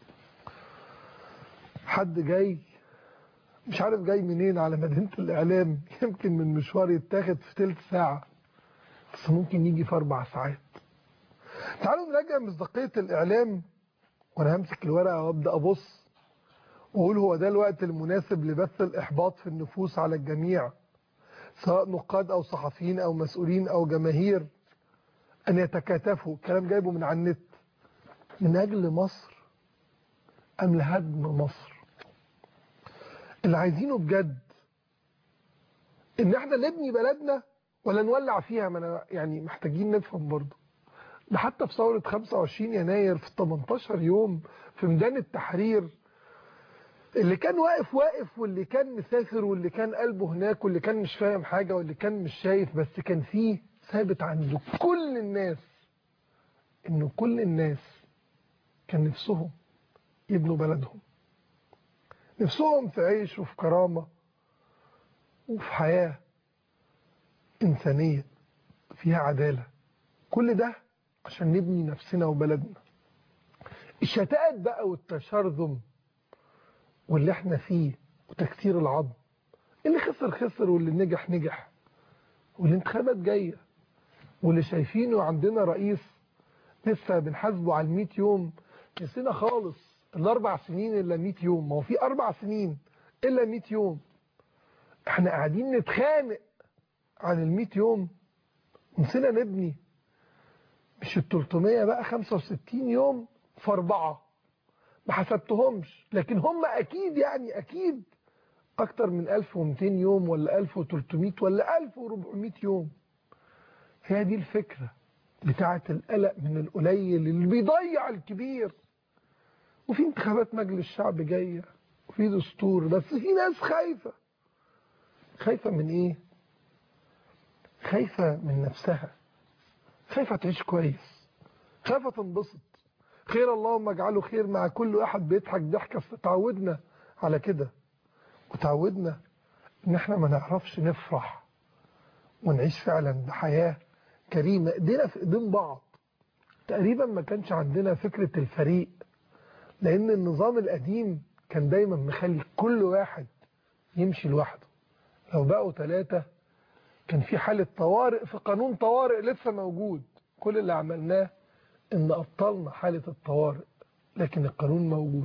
حد جاي مش عارف جاي منين على مدينة الإعلام يمكن من مشوار يتاخد في تلت ساعة بس ممكن يجي في أربع ساعات تعالوا نراجع مصداقية الإعلام وأنا همسك الورقة وأبدأ أبص وأقول هو ده الوقت المناسب لبث الإحباط في النفوس على الجميع سواء نقاد أو صحفيين أو مسؤولين أو جماهير أن يتكاتفوا الكلام جايبه من على النت من أجل مصر أم لهدم مصر اللي عايزينه بجد ان احنا نبني بلدنا ولا نولع فيها ما أنا يعني محتاجين نفهم برضه ده حتى في ثورة 25 يناير في 18 يوم في ميدان التحرير اللي كان واقف واقف واللي كان مسافر واللي كان قلبه هناك واللي كان مش فاهم حاجة واللي كان مش شايف بس كان فيه ثابت عند كل الناس انه كل الناس كان نفسهم يبنوا بلدهم نفسهم في عيش وفي كرامة وفي حياة إنسانية فيها عدالة كل ده عشان نبني نفسنا وبلدنا الشتات بقى والتشرذم واللي احنا فيه وتكسير العظم اللي خسر خسر واللي نجح نجح والانتخابات جاية واللي شايفينه عندنا رئيس لسه بنحاسبه على المية يوم نسينا خالص الاربع سنين الا 100 يوم ما هو في اربع سنين الا 100 يوم احنا قاعدين نتخانق عن ال 100 يوم نسينا نبني مش ال 300 بقى 65 يوم في اربعه ما حسبتهمش لكن هم اكيد يعني اكيد اكتر من 1200 يوم ولا 1300 ولا 1400 يوم هي دي الفكره بتاعه القلق من القليل اللي بيضيع الكبير وفي انتخابات مجلس الشعب جاية وفي دستور بس في ناس خايفة خايفة من ايه خايفة من نفسها خايفة تعيش كويس خايفة تنبسط خير اللهم اجعله خير مع كل واحد بيضحك ضحكة تعودنا على كده وتعودنا ان احنا ما نعرفش نفرح ونعيش فعلا بحياة كريمة ايدينا في ايدين بعض تقريبا ما كانش عندنا فكرة الفريق لأن النظام القديم كان دايما مخلي كل واحد يمشي لوحده لو بقوا ثلاثة كان في حالة طوارئ في قانون طوارئ لسه موجود كل اللي عملناه ان أبطلنا حالة الطوارئ لكن القانون موجود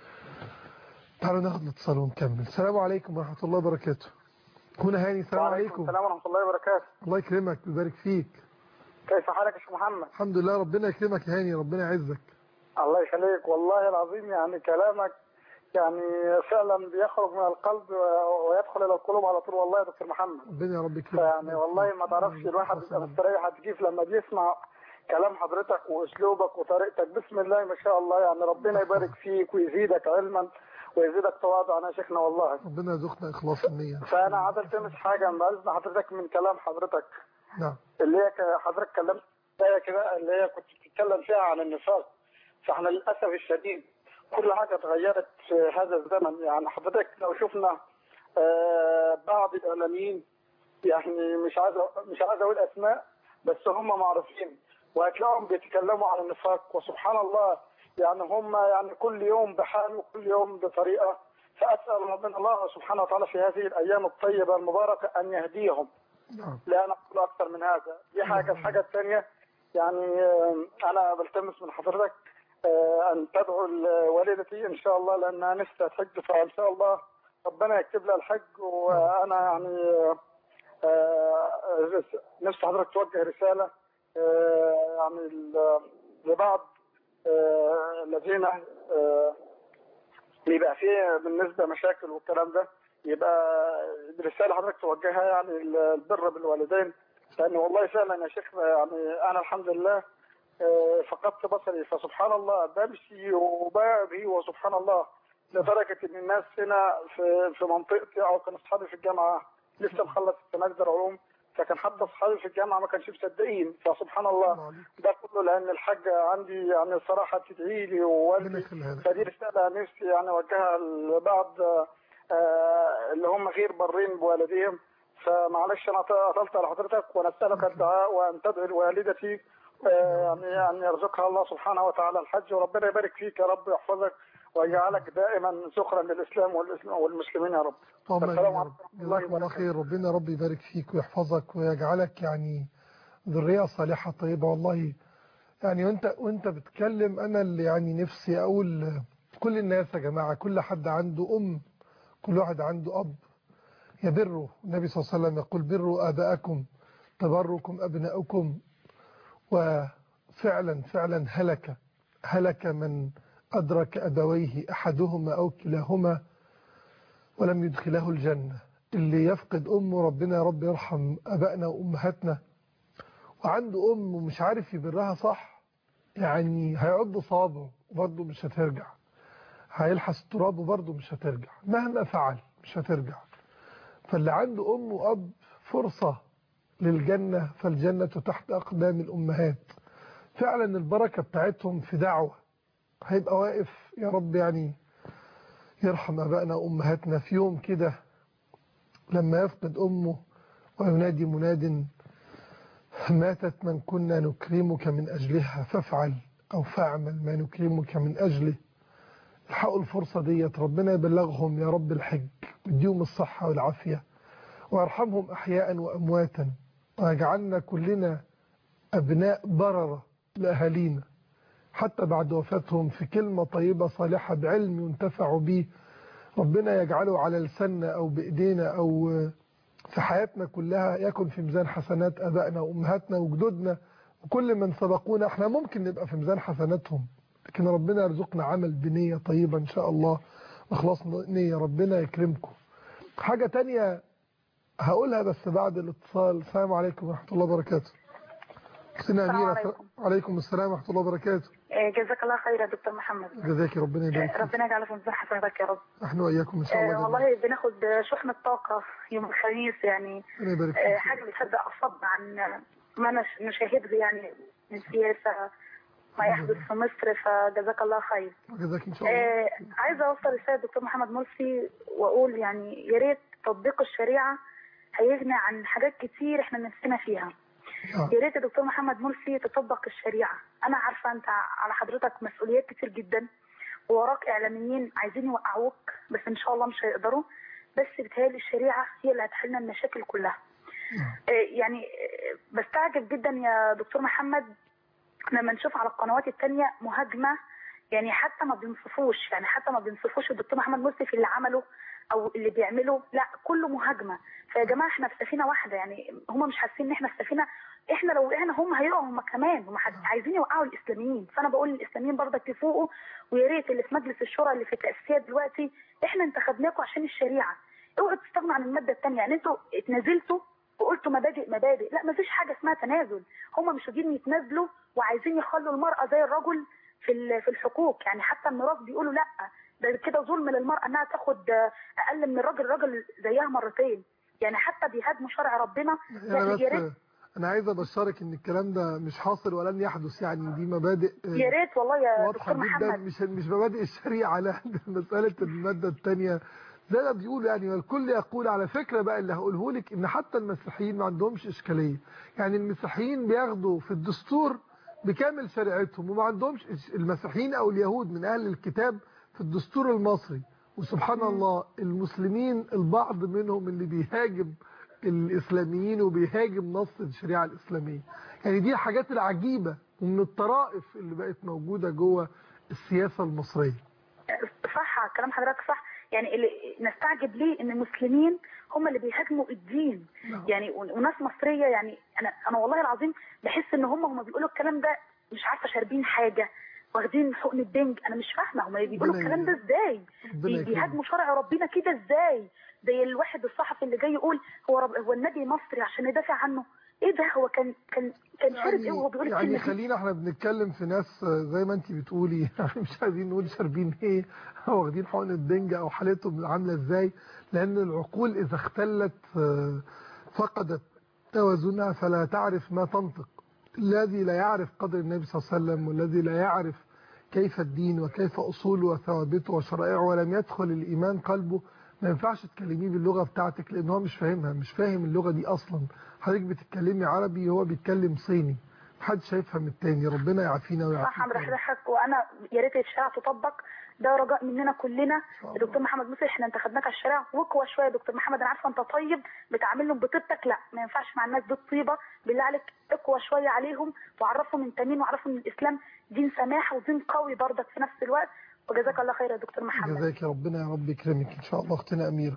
تعالوا ناخد الاتصال ونكمل السلام عليكم ورحمة الله وبركاته هنا هاني السلام عليكم السلام ورحمة الله وبركاته الله يكرمك ويبارك فيك كيف حالك يا شيخ محمد الحمد لله ربنا يكرمك يا هاني ربنا يعزك الله يخليك والله العظيم يعني كلامك يعني فعلا بيخرج من القلب ويدخل الى القلوب على طول والله يا دكتور محمد ربنا يا رب يكرمك يعني والله ما تعرفش الواحد بيبقى مستريح كيف لما بيسمع كلام حضرتك واسلوبك وطريقتك بسم الله ما شاء الله يعني ربنا يبارك فيك ويزيدك علما ويزيدك تواضعا يا شيخنا والله ربنا يرزقنا اخلاص النية فانا عايز التمس حاجه باذن حضرتك من كلام حضرتك نعم اللي هي ك- حضرتك كلمت فيها كده اللي هي كنت بتتكلم فيها عن النفاق فاحنا للاسف الشديد كل حاجه اتغيرت في هذا الزمن يعني حضرتك لو شفنا آه، بعض الاعلاميين يعني مش عايز مش عايز اقول اسماء بس هم معروفين وهتلاقيهم بيتكلموا عن النفاق وسبحان الله يعني هم يعني كل يوم بحال وكل يوم بطريقه فاسال ربنا الله سبحانه وتعالى في هذه الايام الطيبه المباركه ان يهديهم نعم لا نقول اكثر من هذا دي حاجه الحاجه الثانيه يعني آه، انا بلتمس من حضرتك آه، ان تدعو لوالدتي ان شاء الله لانها نفسها تحج فان شاء الله ربنا يكتب لها الحج وانا يعني آه، آه، نفسي حضرتك توجه رساله آه، يعني ل- لبعض آه، الذين آه، بيبقى فيه بالنسبه مشاكل والكلام ده يبقى رساله حضرتك توجهها يعني البر بالوالدين لان والله فعلا يا شيخ يعني انا الحمد لله آه، فقدت بصري فسبحان الله بمشي وبابي وسبحان الله لدرجه ان الناس هنا في في منطقتي او كان اصحابي في الجامعه لسه مخلص السنه علوم فكان حتى اصحابي في الجامعه ما كانش مصدقين فسبحان الله الله عليك. ده كله لان الحاجه عندي يعني الصراحه تدعي لي ربنا ووالدي يخليها لك فدي رسالة نفسي يعني أوجهها لبعض آه، اللي هم غير برين بوالديهم فمعلش انا اطلت على حضرتك ونسالك الدعاء وان تدعي لوالدتي آه، يعني ان يرزقها الله سبحانه وتعالى الحج وربنا يبارك فيك يا رب ويحفظك ويجعلك دائما ذخرا للاسلام والإسلام والمسلمين يا رب. اللهم السلام آمين يا عليكم رب ورحمة الله جزاكم الله وبركاته. خير ربنا رب يبارك فيك ويحفظك ويجعلك يعني ذرية صالحة طيبة والله يعني وانت وانت بتتكلم انا اللي يعني نفسي اقول كل الناس يا جماعة كل حد عنده ام كل واحد عنده اب يبره النبي صلى الله عليه وسلم يقول بروا اباءكم تبركم ابناؤكم وفعلا فعلا هلك هلك من أدرك أبويه أحدهما أو كلاهما ولم يدخله الجنة اللي يفقد أمه ربنا يا رب يرحم أبائنا وأمهاتنا وعنده أم ومش عارف يبرها صح يعني هيعض صابعه وبرضه مش هترجع هيلحس التراب وبرضه مش هترجع مهما فعل مش هترجع فاللي عنده أم وأب فرصة للجنة فالجنة تحت أقدام الأمهات فعلا البركة بتاعتهم في دعوة هيبقى واقف يا رب يعني يرحم أبائنا وأمهاتنا في يوم كده لما يفقد أمه وينادي مناد ماتت من كنا نكرمك من أجلها فافعل أو فاعمل ما نكرمك من أجله الحقوا الفرصة ديت ربنا يبلغهم يا رب الحج ويديهم الصحة والعافية ويرحمهم أحياء وأمواتا ويجعلنا كلنا أبناء بررة لأهالينا حتى بعد وفاتهم في كلمة طيبة صالحة بعلم ينتفع به ربنا يجعله على لساننا أو بإيدينا أو في حياتنا كلها يكن في ميزان حسنات أبائنا وأمهاتنا وجدودنا وكل من سبقونا احنا ممكن نبقى في ميزان حسناتهم لكن ربنا يرزقنا عمل بنية طيبة إن شاء الله وإخلاص نية ربنا يكرمكم حاجة تانية هقولها بس بعد الاتصال السلام عليكم ورحمة الله وبركاته سنة السلام أميرة عليكم. عليكم السلام ورحمة الله وبركاته آه، جزاك الله خير يا دكتور محمد جزاكي ربنا يبارك آه، فيك ربنا يجعله في ميزان حسناتك يا رب احنا وإياكم إن شاء آه، الله جميعا. والله بناخد شحنة طاقة يوم الخميس يعني ربنا يبارك آه، فيك حاجة بتهدأ أعصابنا عن ما نش- نشاهده يعني من سياسة ما يحدث في مصر فجزاك الله خير وجزاك إن شاء الله آه، عايزة أوصل رسالة دكتور محمد مرسي وأقول يعني يا ريت تطبيق الشريعة هيغني عن حاجات كتير احنا نفسنا فيها آه. يا ريت يا دكتور محمد مرسي تطبق الشريعة أنا عارفة أنت على حضرتك مسؤوليات كتير جدا ووراك إعلاميين عايزين يوقعوك بس إن شاء الله مش هيقدروا بس بتهيألي الشريعة هي اللي هتحل لنا المشاكل كلها آه، يعني آه، بستعجب جدا يا دكتور محمد لما نشوف على القنوات التانية مهاجمة يعني حتى ما بينصفوش يعني حتى ما بينصفوش الدكتور محمد مرسي في اللي عمله او اللي بيعمله لا كله مهاجمه فيا جماعه احنا في سفينه واحده يعني هم مش حاسين ان احنا في سفينه احنا لو وقعنا هم هيقعوا هم كمان هم حد- عايزين يوقعوا الاسلاميين فانا بقول للاسلاميين برضك يفوقوا ويا ريت اللي في مجلس الشورى اللي في التاسيسات دلوقتي احنا انتخبناكم عشان الشريعه اوعوا تستغنوا عن الماده الثانيه يعني انتوا اتنازلتوا وقلتوا مبادئ مبادئ لا مفيش حاجه اسمها تنازل هم مش راضيين يتنازلوا وعايزين يخلوا المراه زي الرجل في ال- في الحقوق يعني حتى الميراث بيقولوا لا ده كده ظلم للمراه انها تاخد آه، اقل من الراجل الراجل زيها مرتين يعني حتى بيهاجموا شرع ربنا انا يعني يا ريت بس انا عايز ابشرك ان الكلام ده مش حاصل ولن يحدث يعني دي مبادئ آه، يا ريت والله يا واضحه دكتور جدا محمد مش مش مبادئ الشريعه لا ده مساله الماده الثانيه زي ما بيقولوا يعني والكل يقول على فكره بقى اللي هقوله لك ان حتى المسيحيين ما عندهمش اشكاليه يعني المسيحيين بياخدوا في الدستور بكامل شريعتهم وما عندهمش المسيحيين او اليهود من اهل الكتاب في الدستور المصري وسبحان الله المسلمين البعض منهم اللي بيهاجم الاسلاميين وبيهاجم نص الشريعه الاسلاميه يعني دي الحاجات العجيبه ومن الطرائف اللي بقت موجوده جوه السياسه المصريه صح كلام حضرتك صح يعني اللي نستعجب ليه ان المسلمين هم اللي بيهاجموا الدين نعم. يعني ون- وناس مصريه يعني انا انا والله العظيم بحس ان هم هم بيقولوا الكلام ده مش عارفه شاربين حاجه واخدين حقن الدنج انا مش فاهمه هم بيقولوا ربنا الكلام ده يهديك. ازاي ربنا بي- يكرمك. بيهاجموا شرع ربنا كده ازاي زي الواحد الصحفي اللي جاي يقول هو رب هو النبي مصري عشان ندافع عنه ايه ده هو كان كان كان شارب ايه وهو بيقول يعني الكلمه دي خلينا احنا بنتكلم في ناس آه، زي ما انت بتقولي يعني مش عايزين نقول شاربين ايه او واخدين حقن الدنجة او حالتهم عامله ازاي لان العقول اذا اختلت آه، فقدت توازنها فلا تعرف ما تنطق الذي لا يعرف قدر النبي صلى الله عليه وسلم والذي لا يعرف كيف الدين وكيف اصوله وثوابته وشرائعه ولم يدخل الايمان قلبه ما ينفعش تكلميه باللغة بتاعتك لان هو مش فاهمها مش فاهم اللغة دي اصلا حضرتك بتتكلمي عربي هو بيتكلم صيني محدش هيفهم التاني ربنا يعافينا صح ويعافيك عم حضرتك وانا يا ريت الشارع تطبق ده رجاء مننا كلنا شاء يا دكتور الله. محمد مصر احنا انتخبناك على الشارع واقوى شويه يا دكتور محمد انا عارفه انت طيب بتعاملهم بطيبتك لا ما ينفعش مع الناس بالطيبه بالله عليك اقوى شويه عليهم وعرفهم انت مين وعرفهم ان الاسلام دين سماحه ودين قوي برضك في نفس الوقت وجزاك الله خير يا دكتور محمد جزاك يا ربنا يا رب يكرمك ان شاء الله اختنا اميره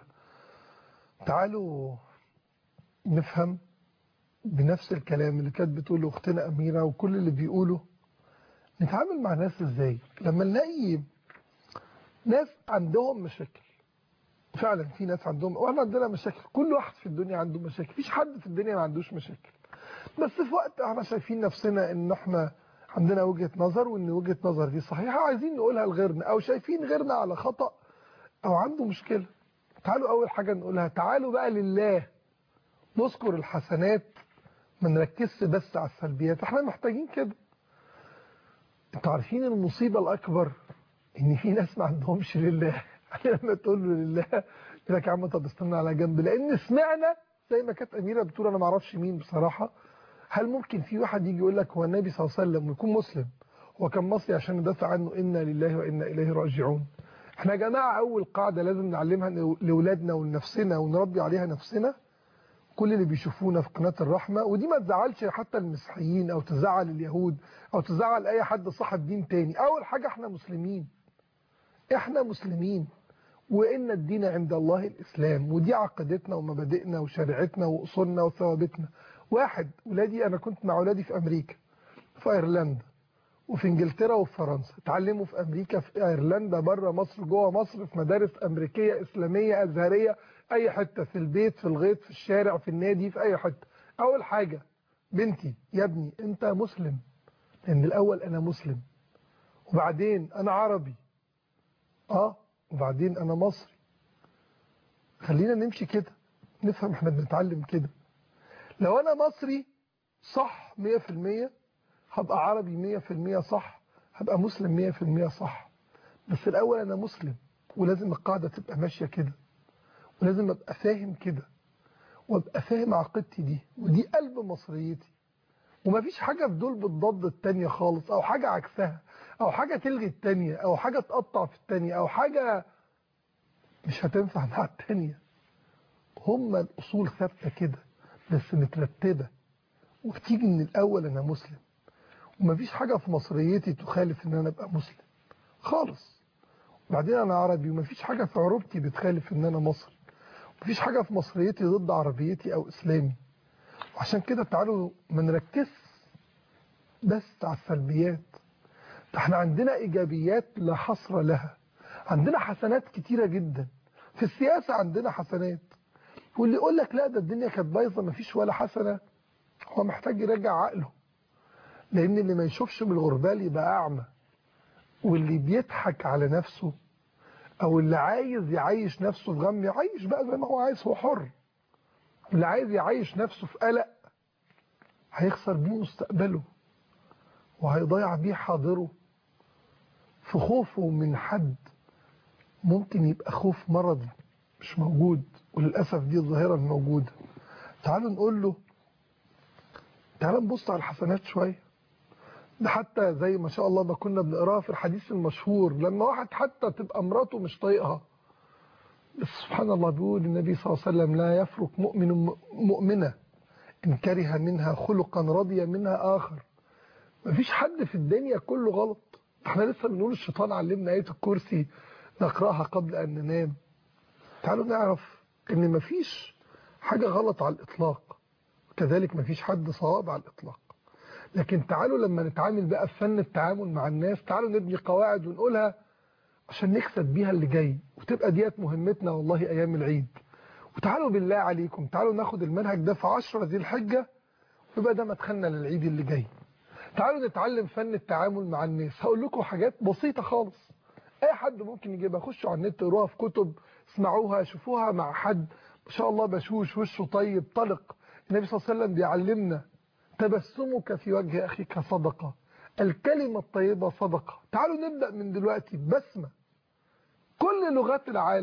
تعالوا نفهم بنفس الكلام اللي كانت بتقوله اختنا اميره وكل اللي بيقوله نتعامل مع ناس ازاي لما نلاقي ناس عندهم مشاكل فعلا في ناس عندهم واحنا عندنا مشاكل كل واحد في الدنيا عنده مشاكل مفيش حد في الدنيا ما عندوش مشاكل بس في وقت احنا شايفين نفسنا ان احنا عندنا وجهة نظر وان وجهة نظر دي صحيحة عايزين نقولها لغيرنا او شايفين غيرنا على خطأ او عنده مشكلة تعالوا اول حاجة نقولها تعالوا بقى لله نذكر الحسنات ما نركزش بس على السلبيات احنا محتاجين كده انتوا عارفين المصيبة الاكبر ان في ناس ما عندهمش لله لما تقول له لله يقول لك يا عم طب استنى على جنب لان سمعنا زي ما كانت اميره بتقول انا ما اعرفش مين بصراحه هل ممكن في واحد يجي يقول لك هو النبي صلى الله عليه وسلم ويكون مسلم هو كان مصري عشان ندافع عنه انا لله وانا اليه راجعون احنا يا جماعه اول قاعده لازم نعلمها لاولادنا ولنفسنا ونربي عليها نفسنا كل اللي بيشوفونا في قناه الرحمه ودي ما تزعلش حتى المسيحيين او تزعل اليهود او تزعل اي حد صاحب دين تاني اول حاجه احنا مسلمين احنا مسلمين وان الدين عند الله الاسلام ودي عقيدتنا ومبادئنا وشريعتنا واصولنا وثوابتنا واحد ولادي انا كنت مع ولادي في امريكا في ايرلندا وفي انجلترا وفي فرنسا اتعلموا في امريكا في ايرلندا بره مصر جوه مصر في مدارس امريكيه اسلاميه ازهريه اي حته في البيت في الغيط في الشارع في النادي في اي حته اول حاجه بنتي يا ابني انت مسلم لان الاول انا مسلم وبعدين انا عربي اه وبعدين انا مصري خلينا نمشي كده نفهم احنا بنتعلم كده لو انا مصري صح 100% هبقى عربي 100% صح هبقى مسلم 100% صح بس الاول انا مسلم ولازم القاعده تبقى ماشيه كده ولازم ابقى فاهم كده وابقى فاهم عقيدتي دي ودي قلب مصريتي ومفيش حاجة في دول بتضد التانية خالص او حاجة عكسها او حاجة تلغي التانية او حاجة تقطع في التانية او حاجة مش هتنفع مع التانية هما الاصول ثابتة كده بس مترتبة وبتيجي من الاول انا مسلم ومفيش حاجة في مصريتي تخالف ان انا ابقى مسلم خالص وبعدين انا عربي ومفيش حاجة في عروبتي بتخالف ان انا مصري مفيش حاجة في مصريتي ضد عربيتي او اسلامي وعشان كده تعالوا ما نركز بس على السلبيات ده احنا عندنا ايجابيات لا حصر لها عندنا حسنات كتيرة جدا في السياسة عندنا حسنات واللي يقول لك لا ده الدنيا كانت بايظه مفيش ولا حسنة هو محتاج يرجع عقله لان اللي ما يشوفش من الغربال يبقى اعمى واللي بيضحك على نفسه او اللي عايز يعيش نفسه في غم يعيش بقى زي ما هو عايز هو حر اللي عايز يعيش نفسه في قلق هيخسر بيه مستقبله وهيضيع بيه حاضره في خوفه من حد ممكن يبقى خوف مرضي مش موجود وللأسف دي الظاهرة الموجودة تعالوا نقول له تعالوا نبص على الحسنات شوية ده حتى زي ما شاء الله ما كنا بنقراها في الحديث المشهور لما واحد حتى تبقى مراته مش طايقها بس سبحان الله بيقول النبي صلى الله عليه وسلم لا يفرق مؤمن مؤمنة إن كره منها خلقا رضي منها آخر مفيش حد في الدنيا كله غلط احنا لسه بنقول الشيطان علمنا آية الكرسي نقرأها قبل أن ننام تعالوا نعرف ان مفيش حاجة غلط على الإطلاق كذلك مفيش حد صواب على الإطلاق لكن تعالوا لما نتعامل بقى في فن التعامل مع الناس تعالوا نبني قواعد ونقولها عشان نكسب بيها اللي جاي وتبقى ديت مهمتنا والله أيام العيد وتعالوا بالله عليكم تعالوا ناخد المنهج ده في 10 ذي الحجة ويبقى ده مدخلنا للعيد اللي جاي تعالوا نتعلم فن التعامل مع الناس هقول لكم حاجات بسيطة خالص اي حد ممكن يجيبها خشوا على النت اقروها في كتب اسمعوها شوفوها مع حد ما شاء الله بشوش وشه طيب طلق النبي صلى الله عليه وسلم بيعلمنا تبسمك في وجه اخيك صدقة الكلمة الطيبة صدقة تعالوا نبدأ من دلوقتي بسمة كل لغات العالم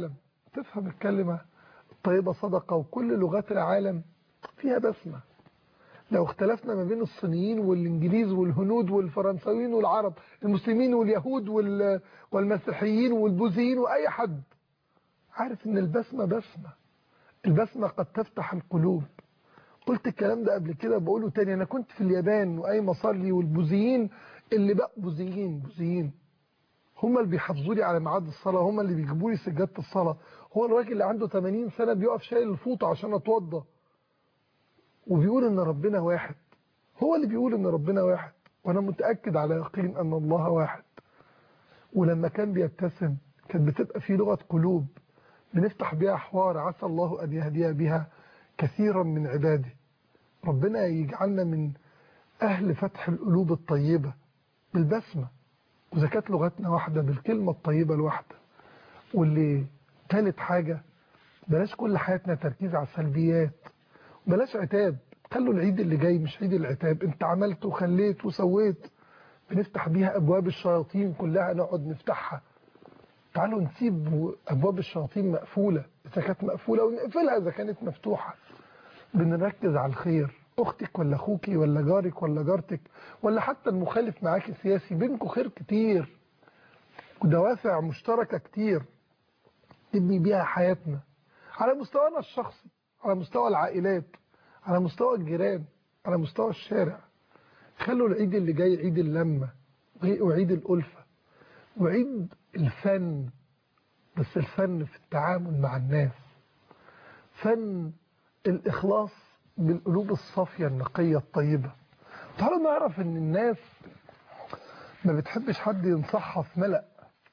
تفهم الكلمة الطيبة صدقة وكل لغات العالم فيها بسمة لو اختلفنا ما بين الصينيين والانجليز والهنود والفرنساويين والعرب المسلمين واليهود وال- والمسيحيين والبوذيين واي حد عارف ان البسمة بسمة البسمة قد تفتح القلوب قلت الكلام ده قبل كده بقوله تاني انا كنت في اليابان واي مصلي والبوذيين اللي بقى بوذيين بوذيين هم اللي بيحافظوا لي على ميعاد الصلاة هم اللي بيجيبوا لي سجادة الصلاة هو الراجل اللي عنده 80 سنة بيقف شايل الفوطة عشان اتوضى وبيقول ان ربنا واحد هو اللي بيقول ان ربنا واحد وانا متأكد على يقين ان الله واحد ولما كان بيبتسم كانت بتبقى في لغة قلوب بنفتح بيها حوار عسى الله ان يهدي بها كثيرا من عباده ربنا يجعلنا من اهل فتح القلوب الطيبة بالبسمة وإذا كانت لغتنا واحدة بالكلمة الطيبة الواحدة واللي ثالث حاجة بلاش كل حياتنا تركيز على السلبيات بلاش عتاب خلوا العيد اللي جاي مش عيد العتاب انت عملت وخليت وسويت بنفتح بيها ابواب الشياطين كلها نقعد نفتحها تعالوا نسيب ابواب الشياطين مقفولة اذا كانت مقفولة ونقفلها اذا كانت مفتوحة بنركز على الخير اختك ولا اخوكي ولا جارك ولا جارتك ولا حتى المخالف معاكي سياسي بينكم خير كتير ودوافع مشتركة كتير نبني بيها حياتنا على مستوانا الشخصي على مستوى العائلات على مستوى الجيران على مستوى الشارع خلوا العيد اللي جاي عيد اللمة وعيد الألفة وعيد الفن بس الفن في التعامل مع الناس فن الإخلاص بالقلوب الصافية النقية الطيبة تعالوا نعرف ان الناس ما بتحبش حد ينصحها في ملأ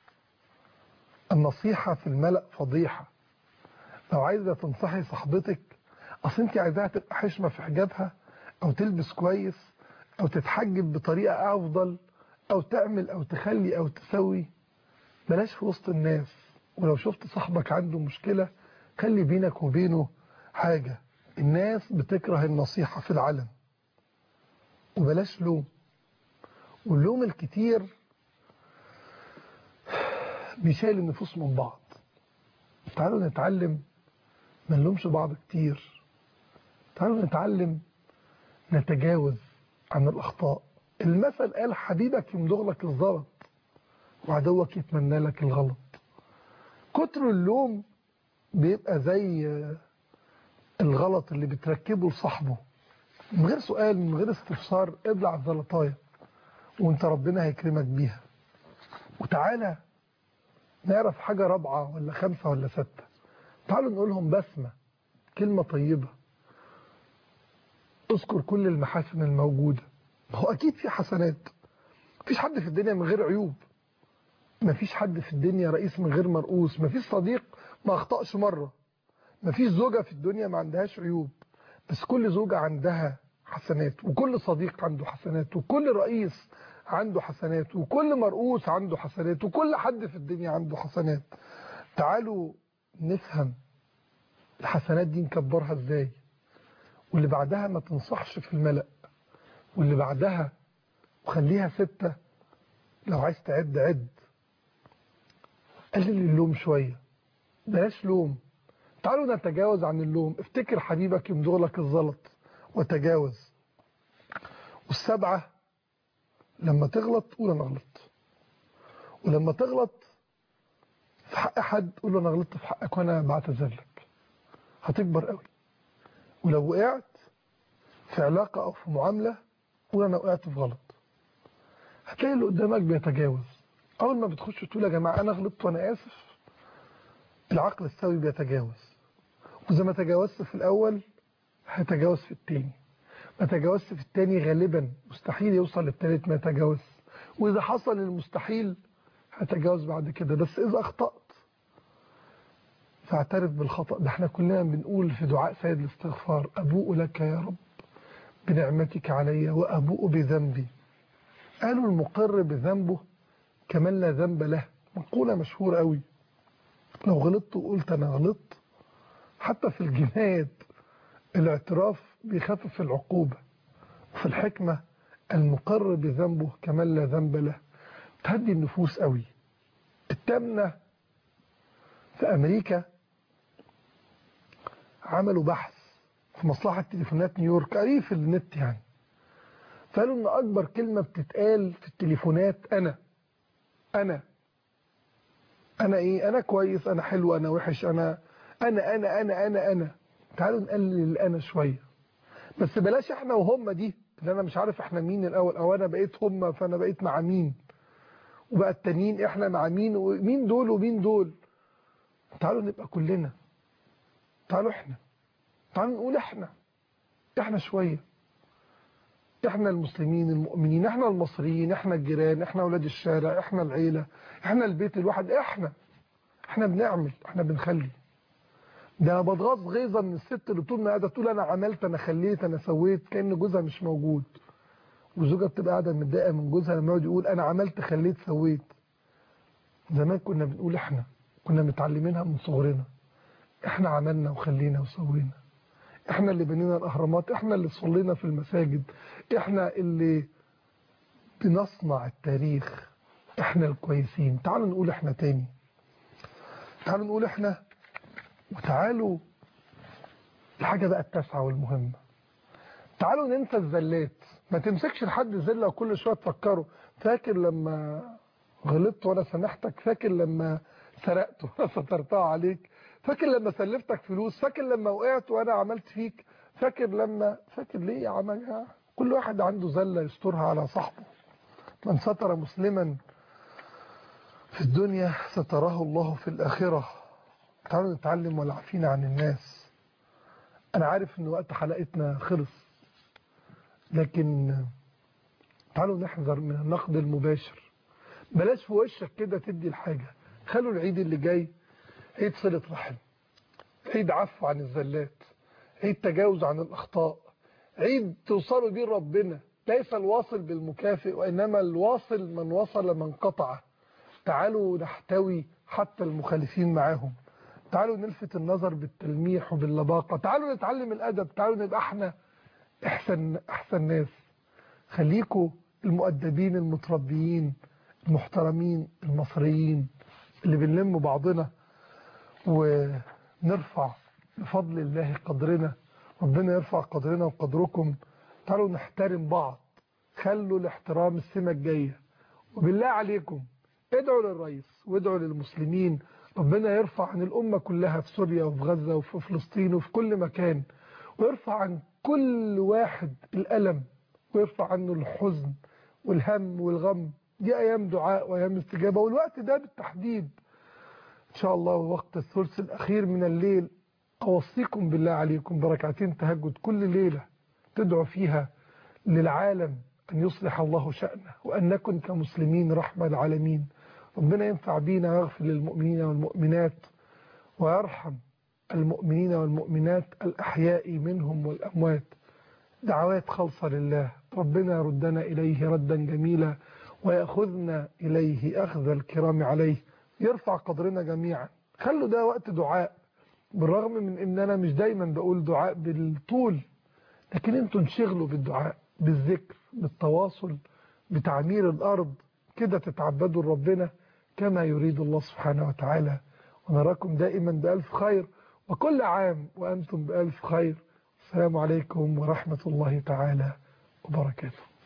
النصيحة في الملأ فضيحة لو عايزة تنصحي صاحبتك اصل انت عايزاها تبقى حشمة في حجابها او تلبس كويس او تتحجب بطريقة افضل او تعمل او تخلي او تسوي بلاش في وسط الناس ولو شفت صاحبك عنده مشكلة خلي بينك وبينه حاجة الناس بتكره النصيحة في العلم وبلاش لوم واللوم الكتير بيشيل النفوس من بعض تعالوا نتعلم ما نلومش بعض كتير تعالوا نتعلم نتجاوز عن الأخطاء المثل قال حبيبك يمضغ لك الزلط وعدوك يتمنى لك الغلط كتر اللوم بيبقى زي الغلط اللي بتركبه لصاحبه من غير سؤال من غير استفسار ابلع الزلطايه وانت ربنا هيكرمك بيها وتعالى نعرف حاجة رابعة ولا خمسة ولا ستة تعالوا نقولهم بسمة كلمة طيبة اذكر كل المحاسن الموجودة هو أكيد في حسنات مفيش حد في الدنيا من غير عيوب مفيش حد في الدنيا رئيس من غير مرؤوس مفيش صديق ما أخطأش مرة مفيش زوجة في الدنيا ما عندهاش عيوب بس كل زوجة عندها حسنات وكل صديق عنده حسنات وكل رئيس عنده حسنات وكل مرؤوس عنده حسنات وكل حد في الدنيا عنده حسنات تعالوا نفهم الحسنات دي نكبرها ازاي واللي بعدها ما تنصحش في الملأ واللي بعدها وخليها ستة لو عايز تعد عد قلل اللوم شوية بلاش لوم تعالوا نتجاوز عن اللوم افتكر حبيبك يمضغ لك الزلط وتجاوز والسبعة لما تغلط قول انا غلطت ولما تغلط في حق حد قول له انا غلطت في حقك وانا بعتذر لك هتكبر قوي ولو وقعت في علاقة او في معاملة قول انا وقعت في غلط هتلاقي اللي قدامك بيتجاوز اول ما بتخش تقول يا جماعة انا غلطت وانا اسف العقل السوي بيتجاوز وإذا ما تجاوزت في الأول هتجاوز في التاني ما تجاوزت في التاني غالبا مستحيل يوصل للتالت ما يتجاوز وإذا حصل المستحيل هتجاوز بعد كده بس إذا أخطأت فاعترف بالخطأ ده احنا كلنا بنقول في دعاء سيد الاستغفار أبوء لك يا رب بنعمتك علي وأبوء بذنبي قالوا المقر بذنبه كمن لا ذنب له مقولة مشهورة قوي لو غلطت وقلت أنا غلطت حتى في الجنايات الاعتراف بيخفف العقوبة وفي الحكمة المقر بذنبه كمن لا ذنب له تهدي النفوس قوي التامنة في أمريكا عملوا بحث في مصلحة تليفونات نيويورك قريب في النت يعني فقالوا ان اكبر كلمة بتتقال في التليفونات انا انا انا ايه انا كويس انا حلو انا وحش انا انا انا انا انا انا تعالوا نقلل الانا شوية بس بلاش احنا وهم دي اللي انا مش عارف احنا مين الاول او انا بقيت هم فانا بقيت مع مين وبقى التانيين احنا مع مين ومين دول ومين دول تعالوا نبقى كلنا تعالوا احنا تعالوا نقول احنا احنا شوية احنا المسلمين المؤمنين احنا المصريين احنا الجيران احنا اولاد الشارع احنا العيلة احنا البيت الواحد احنا احنا بنعمل احنا بنخلي ده انا بتغاظ غيظه من الست اللي طول ما قاعده تقول انا عملت انا خليت انا سويت كان جوزها مش موجود والزوجه بتبقى قاعده متضايقه من جوزها لما يقعد يقول انا عملت خليت سويت زمان كنا بنقول احنا كنا متعلمينها من صغرنا احنا عملنا وخلينا وسوينا احنا اللي بنينا الاهرامات احنا اللي صلينا في المساجد احنا اللي بنصنع التاريخ احنا الكويسين تعالوا نقول احنا تاني تعالوا نقول احنا وتعالوا الحاجة بقى التاسعة والمهمة تعالوا ننسى الزلات ما تمسكش لحد زلة وكل شوية تفكره فاكر لما غلطت وانا سامحتك فاكر لما سرقت وانا سترتها عليك فاكر لما سلفتك فلوس فاكر لما وقعت وانا عملت فيك فاكر لما فاكر ليه يا عم كل واحد عنده زلة يسترها على صاحبه من ستر مسلما في الدنيا ستره الله في الآخرة تعالوا نتعلم والعافين عن الناس أنا عارف إن وقت حلقتنا خلص لكن تعالوا نحذر من النقد المباشر بلاش في وشك كده تدي الحاجة خلوا العيد اللي جاي عيد صلة رحم عيد عفو عن الزلات عيد تجاوز عن الأخطاء عيد توصلوا بيه ربنا ليس الواصل بالمكافئ وإنما الواصل من وصل من قطعه تعالوا نحتوي حتى المخالفين معاهم تعالوا نلفت النظر بالتلميح وباللباقة تعالوا نتعلم الأدب تعالوا نبقى احنا احسن احسن ناس خليكوا المؤدبين المتربيين المحترمين المصريين اللي بنلم بعضنا ونرفع بفضل الله قدرنا ربنا يرفع قدرنا وقدركم تعالوا نحترم بعض خلوا الاحترام السنة الجاية وبالله عليكم ادعوا للرئيس وادعوا للمسلمين ربنا يرفع عن الأمة كلها في سوريا وفي غزة وفي فلسطين وفي كل مكان ويرفع عن كل واحد الألم ويرفع عنه الحزن والهم والغم دي أيام دعاء وأيام استجابة والوقت ده بالتحديد إن شاء الله وقت الثلث الأخير من الليل أوصيكم بالله عليكم بركعتين تهجد كل ليلة تدعو فيها للعالم أن يصلح الله شأنه وأن نكن كمسلمين رحمة العالمين ربنا ينفع بينا ويغفر للمؤمنين والمؤمنات ويرحم المؤمنين والمؤمنات الأحياء منهم والأموات دعوات خالصة لله ربنا يردنا إليه ردا جميلا ويأخذنا إليه أخذ الكرام عليه يرفع قدرنا جميعا خلوا ده وقت دعاء بالرغم من ان انا مش دايما بقول دعاء بالطول لكن انتوا انشغلوا بالدعاء بالذكر بالتواصل بتعمير الارض كده تتعبدوا لربنا كما يريد الله سبحانه وتعالى ونراكم دائما بألف خير وكل عام وأنتم بألف خير السلام عليكم ورحمة الله تعالى وبركاته